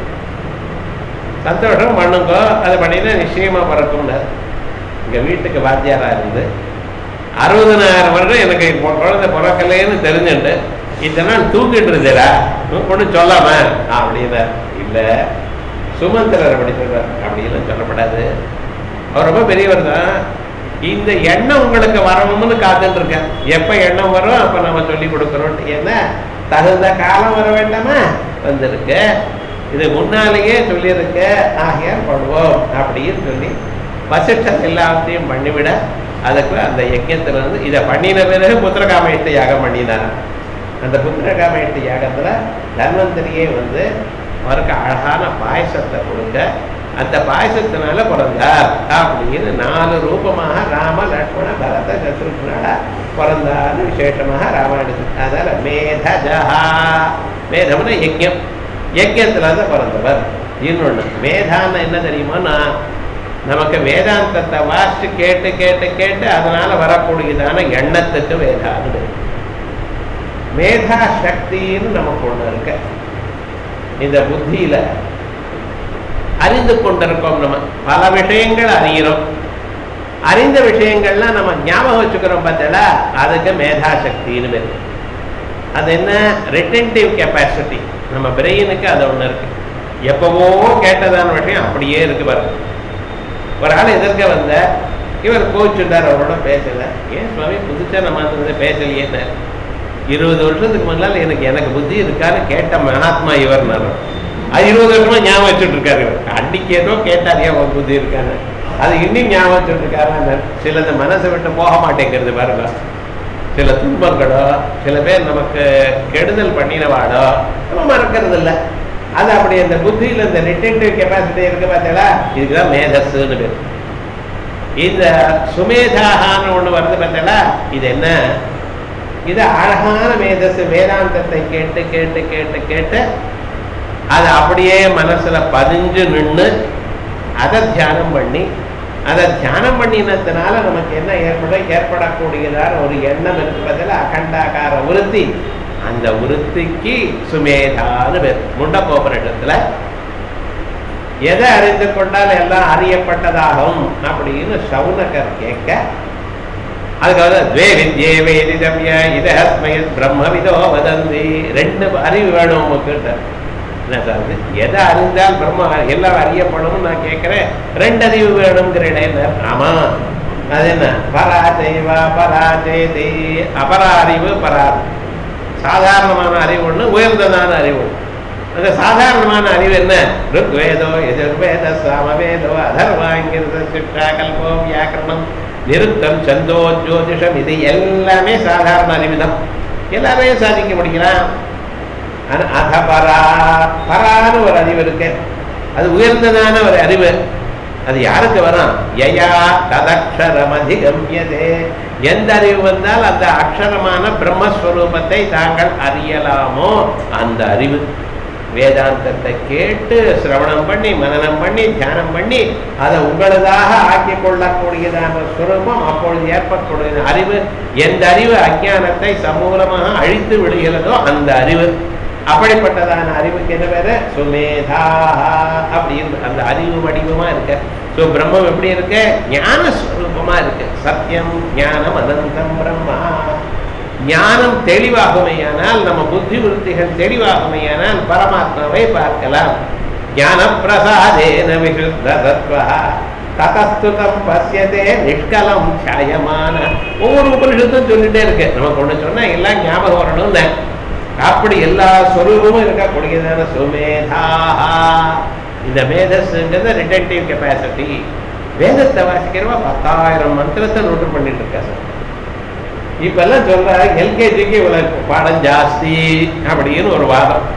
சந்தோஷம் பண்ணுங்க அது பண்ணினா நிச்சயமா பிறக்கும்னார் இங்க வீட்டுக்கு வாத்தியாரா இருந்து அறுபதனாயிரம் வருடம் எனக்கு இப்போ குழந்தை பிறக்கலைன்னு தெரிஞ்சுட்டு இத்தனை நாள் தூக்கிட்டு இருந்தேடா ஒன்றும் சொல்லாம அப்படின்னா இல்ல சுமந்திரர் அப்படி சொல்றார் அப்படின்னு சொல்லப்படாது அவர் ரொம்ப பெரியவர் தான் இந்த எண்ணம் உங்களுக்கு வரணும்னு காத்துட்டு இருக்கேன் எப்ப எண்ணம் வரும் அப்ப நம்ம சொல்லி கொடுக்கறோம் என்ன தகுந்த காலம் வர வேண்டாமா வந்திருக்கு இது முன்னாலேயே சொல்லியிருக்க ஆகையால் பண்ணுவோம் அப்படின்னு சொல்லி வசிஷ்டர் எல்லாத்தையும் பண்ணிவிட அதுக்கு அந்த யஜ்யத்துல இருந்து இதை பண்ணின பிறகு புத்திரகாமயத்தை யாகம் பண்ணினார் அந்த புத்திரகாமயத்து யாகத்துல தன்வந்தரியே வந்து அவருக்கு அழகான பாயசத்தை கொடுக்க அந்த பாயசத்தினால பிறந்தார் அப்படின்னு நாலு ரூபமாக ராம லக்ஷ்மண பரத சத்ருக்னால பிறந்தார்னு விசேஷமாக ராமாயணத்துக்கு அதனால மேதஜா மேதம்னா யஜ்யம் யஜ்யத்துல தான் பிறந்தவர் இன்னொன்று மேதான்னு என்ன தெரியுமா நான் நமக்கு வேதாந்தத்தை வாசிச்சு கேட்டு கேட்டு கேட்டு அதனால வரக்கூடியதான எண்ணத்துக்கு வேதான்னு பேரு. மேதா சக்தின்னு நமக்கு ஒண்ணு இருக்கு இந்த புத்தியில அறிந்து கொண்டிருக்கோம் நம்ம பல விஷயங்கள் அறிகிறோம் அறிந்த விஷயங்கள்லாம் நம்ம ஞாபகம் வச்சுக்கிறோம் பார்த்தா அதுக்கு மேதா சக்தின்னு பேரு அது என்ன ரிட்டன்டிவ் கெப்பாசிட்டி நம்ம பிரெயினுக்கு அது ஒண்ணு இருக்கு எப்பவோ கேட்டதான விஷயம் அப்படியே இருக்கு பாருங்க ஒரு ஆள் எதிர்க்க வந்த இவர் கோச்சுட்டார் அவரோட பேசல ஏன் சுவாமி புதுச்சா நம்ம அந்த பேசலையே இருபது வருஷத்துக்கு முன்னால எனக்கு எனக்கு புத்தி இருக்கான்னு கேட்ட மகாத்மா இவர் அது இருபது வருஷமா ஞாபகம் வச்சுட்டு இருக்காரு இவர் அன்னைக்கு ஏதோ கேட்டார் ஏன் உன் புத்தி இருக்கான்னு அது இன்னும் ஞாபகம் வச்சுட்டு இருக்காரு சிலது மனசை விட்டு போக மாட்டேங்கிறது பாருங்க சில துன்பங்களோ சில பேர் நமக்கு கெடுதல் பண்ணினவாடோ நம்ம மறக்கிறது இல்லை அது அப்படி அந்த புத்தியில் இந்த ரிட்டன்டிவ் கெப்பாசிட்டி இருக்கு பார்த்தீங்களா இதுக்குதான் மேதஸ்ன்னு பேர் இந்த சுமேதாகான்னு ஒண்ணு வருது பார்த்தீங்களா இது என்ன இது அழகான மேதஸ் வேதாந்தத்தை கேட்டு கேட்டு கேட்டு கேட்டு அது அப்படியே மனசுல பதிஞ்சு நின்று அதை தியானம் பண்ணி அதை தியானம் பண்ணினதுனால நமக்கு என்ன ஏற்படும் ஏற்படக்கூடியதான ஒரு எண்ணம் இருக்கிறதுல அகண்டாகார விருத்தி அந்த விருத்திக்கு சுமேதான்னு பேர் முண்டக்கோபனிடத்துல எதை அறிந்து கொண்டால் எல்லாம் அறியப்பட்டதாகும் அப்படின்னு சவுனகர் கேட்க அதுக்காக துவே வித்யே வேதிதம்ய இதஸ்மயத் பிரம்மவிதோ வதந்தி ரெண்டு அறிவு வேணும் உங்ககிட்ட என்ன சார் இது? எதை அறிந்தால் பிரம்ம எல்லாம் அறியப்படும் நான் கேட்கிறேன் ரெண்டு அறிவு வேணுங்கிறேன் ஆமா அது என்ன பராஜைவா பராஜெயதி அபரா அறிவு பரா சாதாரணமான அறிவு ஒண்ணு உயர்ந்ததான அறிவு ஒண்ணு அந்த சாதாரணமான அறிவு என்ன ருக்வேதோ எதிர்வேத சாமவேதோ அதர்வாங்கிறது சிற்றா கல்போ வியாக்கரணம் நிருத்தம் சந்தோ ஜோதிஷம் இது எல்லாமே சாதாரண அறிவு தான் எல்லாமே சாதிக்க முடிக்கலாம் ஆனா அத பரா பரான்னு ஒரு அறிவு இருக்கு அது உயர்ந்ததான ஒரு அறிவு அது யாருக்கு வரும் யயா ததக்ஷரம் அதிகமியதே எந்த அறிவு வந்தால் அந்த அக்ஷரமான பிரம்மஸ்வரூபத்தை தாங்கள் அறியலாமோ அந்த அறிவு வேதாந்தத்தை கேட்டு சிரவணம் பண்ணி மனனம் பண்ணி தியானம் பண்ணி அதை உங்களதாக ஆக்கிக் கொள்ளக்கூடியதான சுரூபம் அப்பொழுது ஏற்படக்கூடிய அறிவு எந்த அறிவு அஜானத்தை சமூலமாக அழித்து விடுகிறதோ அந்த அறிவு அப்படிப்பட்டதான அறிவுக்கு என்ன பேரு சுமேதா அப்படின்னு அந்த அறிவு வடிவமா இருக்கு ஸோ பிரம்மம் எப்படி இருக்கு ஞான ஸ்வரூபமா இருக்கு சத்தியம் ஞானம் அனந்தம் பிரம்மா ஞானம் தெளிவாகுமையானால் நம்ம புத்தி விருத்திகள் தெளிவாகுமையானால் பரமாத்மாவை பார்க்கலாம் ஞான பிரசாதேன விசுத்த தத்வா ததஸ்துதம் பசியதே நிஷ்கலம் சாயமான ஒவ்வொரு உபனிஷத்தும் சொல்லிட்டே இருக்கு நமக்கு ஒண்ணு சொன்னா எல்லாம் ஞாபகம் வரணும்னு அப்படி எல்லா ஸ்வரூபமும் இருக்கக்கூடியதான சுமேதா இந்த மேதஸ்ங்கிறது ரிட்டன்டிவ் கெப்பாசிட்டி வேதத்தை வாசிக்கிறவா பத்தாயிரம் மந்திரத்தை நோட்டு பண்ணிட்டு இருக்கா சார் இப்ப எல்லாம் சொல்றாங்க எல்கேஜிக்கு இவ்வளவு பாடம் ஜாஸ்தி அப்படின்னு ஒரு வாதம்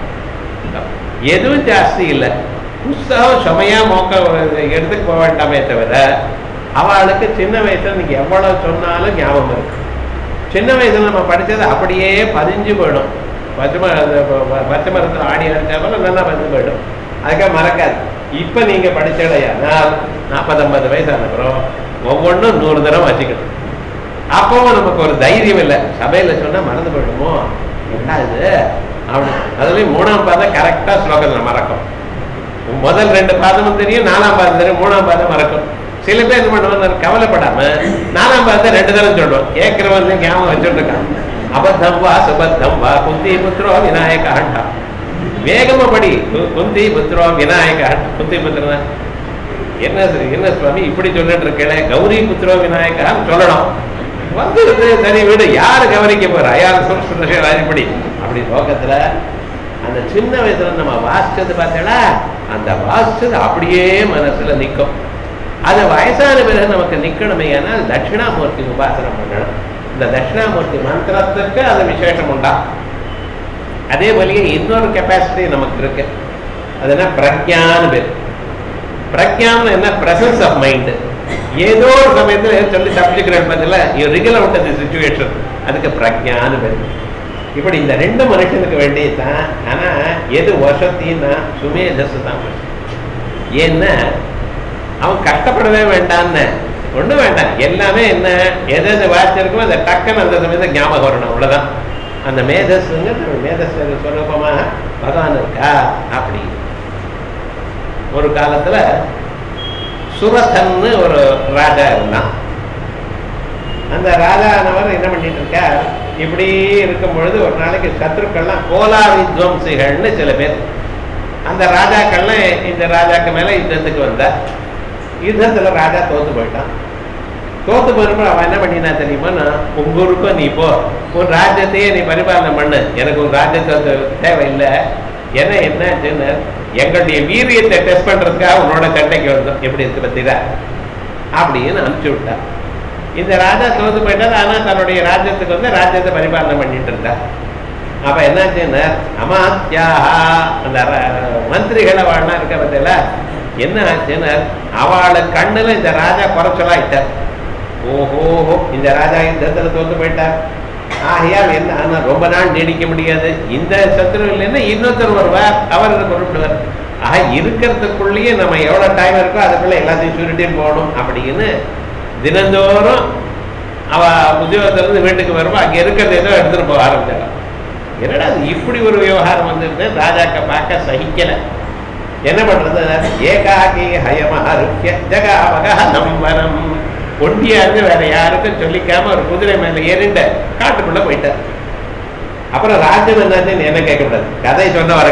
எதுவும் ஜாஸ்தி இல்லை புஸ்தகம் சுமையா மோக்க எடுத்துக்க போக வேண்டாமே தவிர அவளுக்கு சின்ன வயசுல நீங்க எவ்வளவு சொன்னாலும் ஞாபகம் இருக்கு சின்ன வயசுல நம்ம படிச்சது அப்படியே பதிஞ்சு போயிடும் பச்சை மர அந்த ப- ப- பச்சை மரத்தில் ஆடி அடிச்சா போல நல்லா பதிஞ்சு போயிடும் அதுக்காக மறக்காது இப்ப நீங்க படிச்சடையானால் நாற்பது ஐம்பது வயசான அப்புறம் ஒவ்வொன்றும் நூறு தடவை வச்சுக்கணும் அப்பவும் நமக்கு ஒரு தைரியம் இல்லை சபையில சொன்னா மறந்து போயிடுமோ என்ன இது அப்படி அதுலயும் மூணாம் பாதம் கரெக்டா ஸ்லோகத்துல மறக்கும் முதல் ரெண்டு பாதமும் தெரியும் நாலாம் பாதம் தெரியும் மூணாம் பாதம் மறக்கும் சில பேர் என்ன பண்ணுவாங்க கவலைப்படாம நாலாம் பாதத்தை ரெண்டு தரம் சொல்லுவோம் கேட்கிறவன் ஞாபகம் வச்சுட்டு இருக்கான் அபத்தம் வா சுபத்தம் வா குந்தி புத்திரோ விநாயக ஹண்டா வேகமா படி கு- குந்தி புத்திரோ விநாயக ஹண்ட் குந்தி புத்திரன் என்ன ச- என்ன சுவாமி இப்படி சொல்லிட்டு இருக்கே கௌரி புத்திரோ விநாயகான்னு சொல்லணும் வந்துருது சரி விடு யாரு கவனிக்க போறா யார் சொல்ற இப்படி அப்படி நோக்கத்துல அந்த சின்ன வயசுல நம்ம வாசிச்சது பார்த்தீங்களா அந்த வாசிச்சது அப்படியே மனசுல நிக்கும் அது வயசான பிறகு நமக்கு நிக்கணுமே ஆனால் தட்சிணாமூர்த்தி உபாசனம் பண்ணணும் இந்த தட்சிணாமூர்த்தி மந்திரத்துக்கு அது விசேஷம் உண்டா அதே போலயே இன்னொரு கெப்பாசிட்டி நமக்கு இருக்கு அது என்ன பிரக்ஞான்னு பேர் பிரக்ஞான்னு என்ன பிரசன்ஸ் ஆஃப் மைண்ட் ஏதோ ஒரு சமயத்துல சொல்லி தப்பிச்சுக்கிற பதில ரெகுலர் விட்ட தி சுச்சுவேஷன் அதுக்கு பிரக்ஞான்னு பேர் இப்படி இந்த ரெண்டு மனுஷனுக்கு வேண்டியதுதான் ஆனா எது வசத்தின்னா சுமேதஸ் தான் வசதி. ஏன்னா அவன் கஷ்டப்படவே வேண்டான்னு ஒண்ணு வேண்டாம் எல்லாமே என்ன எது எது வாசிச்சிருக்கோ அதை டக்குன்னு அந்த சமயத்தை ஞாபகம் வரணும் அவ்வளவுதான் அந்த மேதஸ்ங்கிறது மேதஸ் சுரூபமாக பகவான் இருக்கா அப்படி ஒரு காலத்துல சுரதன்னு ஒரு ராஜா இருந்தான் அந்த ராஜானவர் என்ன பண்ணிட்டு இருக்கார் இப்படி இருக்கும் பொழுது ஒரு நாளைக்கு சத்ருக்கள்லாம் கோலா வித்வம்சிகள்னு சில பேர் அந்த ராஜாக்கள்லாம் இந்த ராஜாக்கு மேல யுத்தத்துக்கு வந்தார் யுத்தத்துல ராஜா தோத்து போயிட்டான் தோத்து போயிருப்ப அவன் என்ன பண்ணினா தெரியுமா நான் உங்க ஊருக்கும் நீ போ உன் ராஜ்யத்தையே நீ பரிபாலனை பண்ணு எனக்கு உன் ராஜ்யத்தை தேவையில்லை என்ன என்னாச்சுன்னு எங்களுடைய வீரியத்தை டெஸ்ட் பண்றதுக்காக உன்னோட சண்டைக்கு வந்தோம் எப்படி இருக்கு பத்திரா அப்படின்னு அனுப்பிச்சு விட்டார் இந்த ராஜா தோத்து போயிட்டார் ஆனா தன்னுடைய ராஜ்யத்துக்கு வந்து ராஜ்யத்தை பரிபாலனை பண்ணிட்டு இருந்தார் அப்ப என்னாச்சுன்னா அமாத்தியா அந்த ர- மந்திரிகளை வாழனா இருக்க பத்தில என்ன ஆச்சுன்னா அவளை கண்ணுல இந்த ராஜா குறைச்சலாயிட்டார் ஓஹோ இந்த ராஜா யுத்தத்துல தோத்து போயிட்டார் ஆகையால் என்ன ஆனா ரொம்ப நாள் நீடிக்க முடியாது இந்த சத்துரு இல்லைன்னா இன்னொருத்தர் வருவார் அவர் இதை பொருட்படுவார் ஆக இருக்கிறதுக்குள்ளேயே நம்ம எவ்வளவு டைம் இருக்கோ அதுக்குள்ள எல்லாத்தையும் சுருட்டியும் போகணும் அப்படின்னு தினந்தோறும் அவ உத்தியோகத்துல இருந்து வீட்டுக்கு வருவா அங்க இருக்கிறது ஏதோ எடுத்துட்டு போக ஆரம்பிச்சாங்க என்னடா அது இப்படி ஒரு விவகாரம் வந்துருக்கு ராஜாக்க பார்க்க சகிக்கல என்ன பண்றது ஏகாகி ஹயமஹருக்கிய ஜகாவக நம்பரம் ஒண்டியா இருந்து வேற யாருக்கும் சொல்லிக்காம ஒரு குதிரை மேல ஏறிட்ட காட்டுக்குள்ள போயிட்டார் அப்புறம் ராஜ்யம் என்னன்னு என்ன கேட்கக்கூடாது கதை சொன்ன வர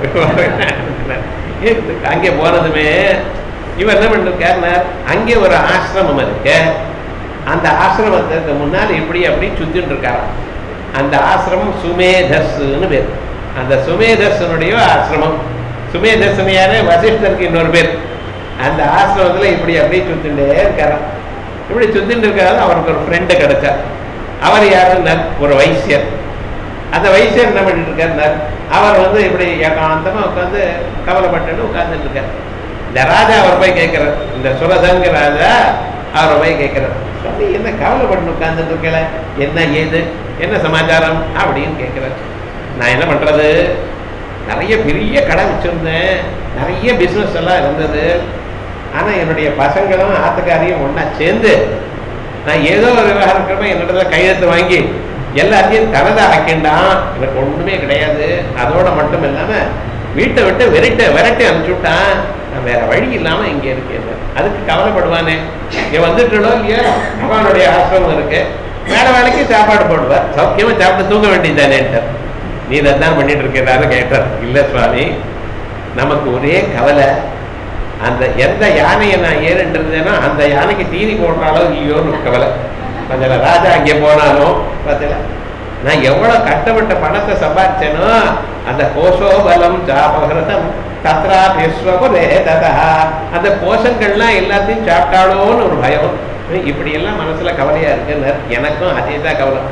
கிடக்கும் அங்கே போனதுமே இவர் என்ன பண்ணிருக்காருன்னா அங்கே ஒரு ஆசிரமம் இருக்கு அந்த ஆசிரமத்துக்கு முன்னால் இப்படி அப்படி சுத்திட்டு இருக்காராம் அந்த ஆசிரமம் சுமேதஸ்ன்னு பேர் அந்த சுமேதஸ்னுடைய ஆசிரமம் சுமேதஸ்னு யாரு வசிஷ்டருக்கு இன்னொரு பேர் அந்த ஆசிரமத்துல இப்படி அப்படியே சுத்திண்டே இருக்காராம் இப்படி சுத்திட்டு இருக்காரு அவருக்கு ஒரு ஃப்ரெண்டு கிடைச்சார் அவர் யாருன்னா ஒரு வைசியர் அந்த வைசியர் என்ன பண்ணிட்டு இருக்காருன்னார் அவர் வந்து இப்படி ஏகாந்தமா உட்காந்து கவலைப்பட்டு உட்கார்ந்துட்டு இருக்கார் இந்த ராஜா அவர் போய் கேட்கிறார் இந்த சுரசங்க ராஜா அவர் போய் கேட்கிறார் சுவாமி என்ன கவலைப்பட்டு உட்கார்ந்துட்டு இருக்கல என்ன ஏது என்ன சமாச்சாரம் அப்படின்னு கேட்கிறார் நான் என்ன பண்றது நிறைய பெரிய கடை வச்சிருந்தேன் நிறைய பிசினஸ் எல்லாம் இருந்தது ஆனா என்னுடைய பசங்களும் ஆத்துக்காரியும் ஒண்ணா சேர்ந்து நான் ஏதோ ஒரு விவகாரம் இருக்கிறப்ப என்னிடத்துல கையெழுத்து வாங்கி எல்லாத்தையும் தனதா ஆக்கிண்டான் எனக்கு ஒண்ணுமே கிடையாது அதோட மட்டும் இல்லாம வீட்டை விட்டு விரட்டு விரட்டி அனுப்பிச்சு விட்டான் நான் வேற வழி இல்லாம இங்க இருக்கேன் அதுக்கு கவலைப்படுவானே இங்க வந்துட்டோ இல்லையா அவனுடைய ஆசிரமம் இருக்கு வேற வேலைக்கு சாப்பாடு போடுவார் சௌக்கியமா சாப்பிட்டு தூங்க வேண்டியதானேன்ட்டார் நீ இதான் பண்ணிட்டு இருக்கிறாரு கேட்டார் இல்ல சுவாமி நமக்கு ஒரே கவலை அந்த எந்த யானையை நான் ஏறின்றதுன்னா அந்த யானைக்கு தீனி போடுறாலோ இல்லையோன்னு ஒரு கவலை அதில் ராஜா அங்கே போனாலும் பார்த்தீங்களா நான் எவ்வளவு கஷ்டப்பட்ட பணத்தை சம்பாதிச்சேனோ அந்த கோஷோபலம் ஜாபகிருதம் தத்ரா விஸ்வகுலே ததா அந்த கோஷங்கள்லாம் எல்லாத்தையும் சாப்பிட்டாளோன்னு ஒரு பயம் இப்படி எல்லாம் மனசுல கவலையா இருக்குன்னு எனக்கும் அதே தான் கவலை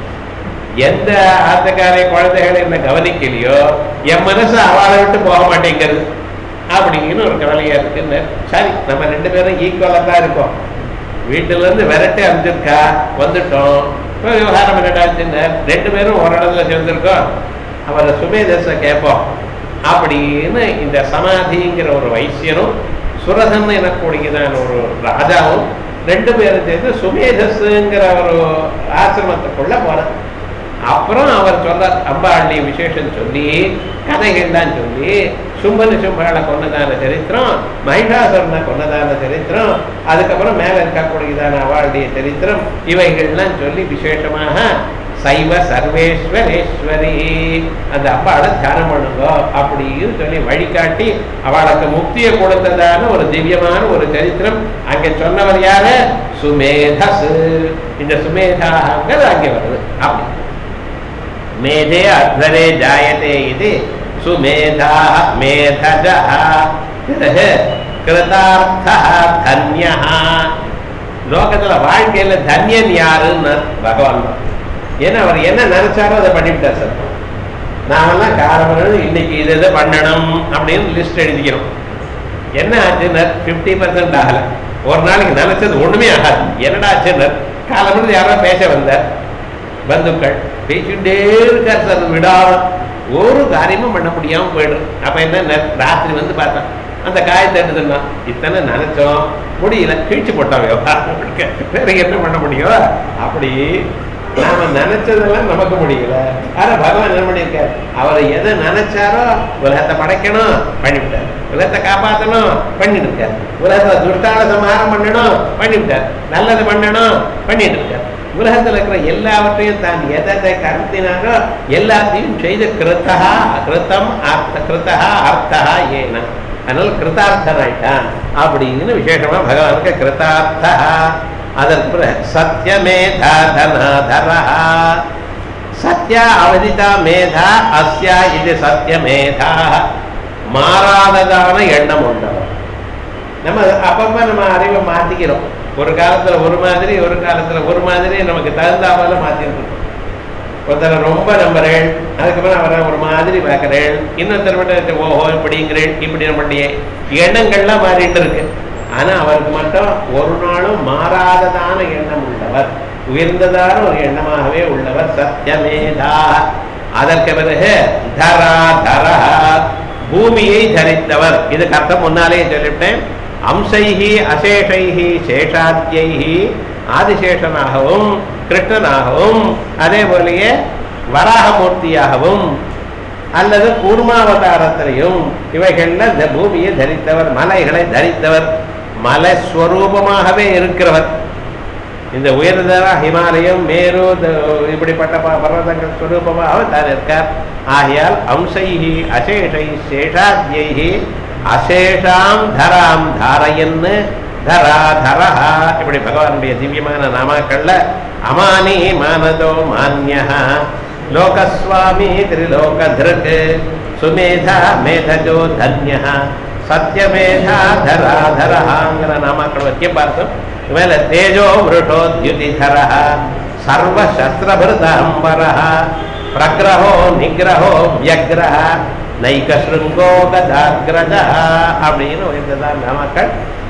எந்த ஆத்தக்காரை குழந்தைகளை என்ன கவனிக்கலையோ என் மனசு அவளை விட்டு போக மாட்டேங்கிறது அப்படின்னு ஒரு கவலையா இருக்குன்னு சரி நம்ம ரெண்டு பேரும் ஈக்குவலா தான் இருக்கோம் வீட்டுல இருந்து விரட்டி அனுப்பிச்சிருக்கா வந்துட்டோம் இப்போ விவகாரம் என்னடாச்சுன்னு ரெண்டு பேரும் ஒரு இடத்துல சேர்ந்திருக்கோம் அவரை சுமேதஸ கேட்போம் அப்படின்னு இந்த சமாதிங்கிற ஒரு வைசியனும் சுரதன் எனக்கூடியதான ஒரு ராஜாவும் ரெண்டு பேரும் சேர்ந்து சுமேதஸ்ங்கிற ஒரு ஆசிரமத்துக்குள்ள போறார் அப்புறம் அவர் சொல்றார் அம்பாள்ளி விசேஷம் சொல்லி கதைகள்லாம் சொல்லி சும்பனு சும்பாளை கொண்டதான சரித்திரம் மகிஷாசுரனை கொண்டதான சரித்திரம் அதுக்கப்புறம் மேல இருக்கக்கூடியதான அவளுடைய சரித்திரம் இவைகள்லாம் சொல்லி விசேஷமாக சைவ சர்வேஸ்வரேஸ்வரி அந்த அம்பாளை தியானம் பண்ணுங்க அப்படின்னு சொல்லி வழிகாட்டி அவளுக்கு முக்தியை கொடுத்ததான ஒரு திவ்யமான ஒரு சரித்திரம் அங்க சொன்னவர் யாரு சுமேதஸ் இந்த சுமேதாங்கிறது அங்கே வருது அப்படி மேதே அத்வரே ஜாயதே இது சுமேதா மேதஜ கிருதார்த்தா தன்யா லோகத்துல வாழ்க்கையில தன்யன் யாருன்னு பகவான் தான் ஏன்னா அவர் என்ன நினைச்சாரோ அதை பண்ணிவிட்டார் சார் நாமெல்லாம் காரணம் இன்னைக்கு இது இதை பண்ணணும் அப்படின்னு லிஸ்ட் எழுதிக்கிறோம் என்ன ஆச்சுன்னு ஃபிஃப்டி பர்சன்ட் ஆகல ஒரு நாளைக்கு நினைச்சது ஒண்ணுமே ஆகாது என்னடா ஆச்சுன்னு காலமிருந்து யாரோ பேச வந்தார் பந்துக்கள் பேசிக்கிட்டே இருக்கார் சார் விடாம ஒரு காரியமும் பண்ண முடியாம போயிடும் அப்ப என்ன ராத்திரி வந்து பார்த்தேன் அந்த காயத்தை எடுத்துனா இத்தனை நினைச்சோம் முடியல கிழிச்சு போட்டோம் விவகாரம் வேற என்ன பண்ண முடியும் அப்படி நாம நினைச்சதெல்லாம் நமக்கு முடியல ஆனா பகவான் என்ன பண்ணியிருக்காரு அவர் எதை நினைச்சாரோ உலகத்தை படைக்கணும் பண்ணிவிட்டார் உலகத்தை காப்பாற்றணும் பண்ணிட்டு இருக்காரு உலகத்தை துஷ்டால சமாரம் பண்ணணும் பண்ணிவிட்டார் நல்லது பண்ணணும் பண்ணிட்டு இருக்காரு உலகத்துல இருக்கிற எல்லாவற்றையும் தான் எதை கருத்தினாரோ எல்லாத்தையும் செய்த கிருத்தா கிருத்தம் அர்த்த கிருத்தா அர்த்தா ஏன அதனால கிருத்தார்த்தன் ஆயிட்டான் அப்படின்னு விசேஷமா பகவானுக்கு கிருத்தார்த்தா அதற்கு சத்தியமேதா தனாதரா சத்யா அவதிதா மேதா அஸ்யா இது சத்தியமேதா மாறாததான எண்ணம் உண்டவர் நம்ம அப்பப்ப நம்ம அறிவை மாத்திக்கிறோம் ஒரு காலத்துல ஒரு மாதிரி ஒரு காலத்துல ஒரு மாதிரி நமக்கு தகுந்தாமல் மாத்திட்டு இருக்கோம் ஒருத்தரை ரொம்ப நம்புறேன் அதுக்கப்புறம் அவரை ஒரு மாதிரி பார்க்கிறேன் இன்னொருத்தர் மட்டும் ஓஹோ இப்படிங்கிறேன் இப்படி நம்மளுடைய எண்ணங்கள்லாம் மாறிட்டு இருக்கு ஆனா அவருக்கு மட்டும் ஒரு நாளும் மாறாததான எண்ணம் உள்ளவர் உயர்ந்ததான ஒரு எண்ணமாகவே உள்ளவர் சத்தியமேதா அதற்கு பிறகு தரா தரா பூமியை தரித்தவர் இதுக்கு அர்த்தம் முன்னாலே சொல்லிவிட்டேன் அம்சைஹி அசேஷைஹி சேஷாத்தியைஹி ஆதிசேஷனாகவும் கிருஷ்ணனாகவும் அதே போலயே வராகமூர்த்தியாகவும் அல்லது கூர்மாவதாரத்திலையும் இவைகள்ல இந்த பூமியை தரித்தவர் மலைகளை தரித்தவர் மலைஸ்வரூபமாகவே இருக்கிறவர் இந்த உயர்ந்தர ஹிமாலயம் மேரு த- இப்படிப்பட்ட ப- பர்வதங்கள் ஸ்வரூபமாக தான் இருக்கார் ஆகையால் அம்சைஹி அசேஷை சேஷாத்யைஹி அசேஷாம் தராம் தாரயன்னு தரா தரஹா இப்படி பகவானுடைய திவ்யமான நாமாக்கள்ல அமானி மானதோ மான்யா லோகஸ்வாமி திரிலோகதிருக் சுமேதா மேதஜோ தன்யா சத்யமேதா தராதரஹாங்கிற நாமாக்கள் வைக்க பார்த்தோம் மேல தேஜோ விருஷோத்யுதிதர சர்வசஸ்திரபிருதாம்பர பிரகிரஹோ நிகிரஹோ வியக்ரஹ நைக ஸ்ருங்கோ கதாகிரஜ அப்படின்னு உயர்ந்ததான் நாமக்கள்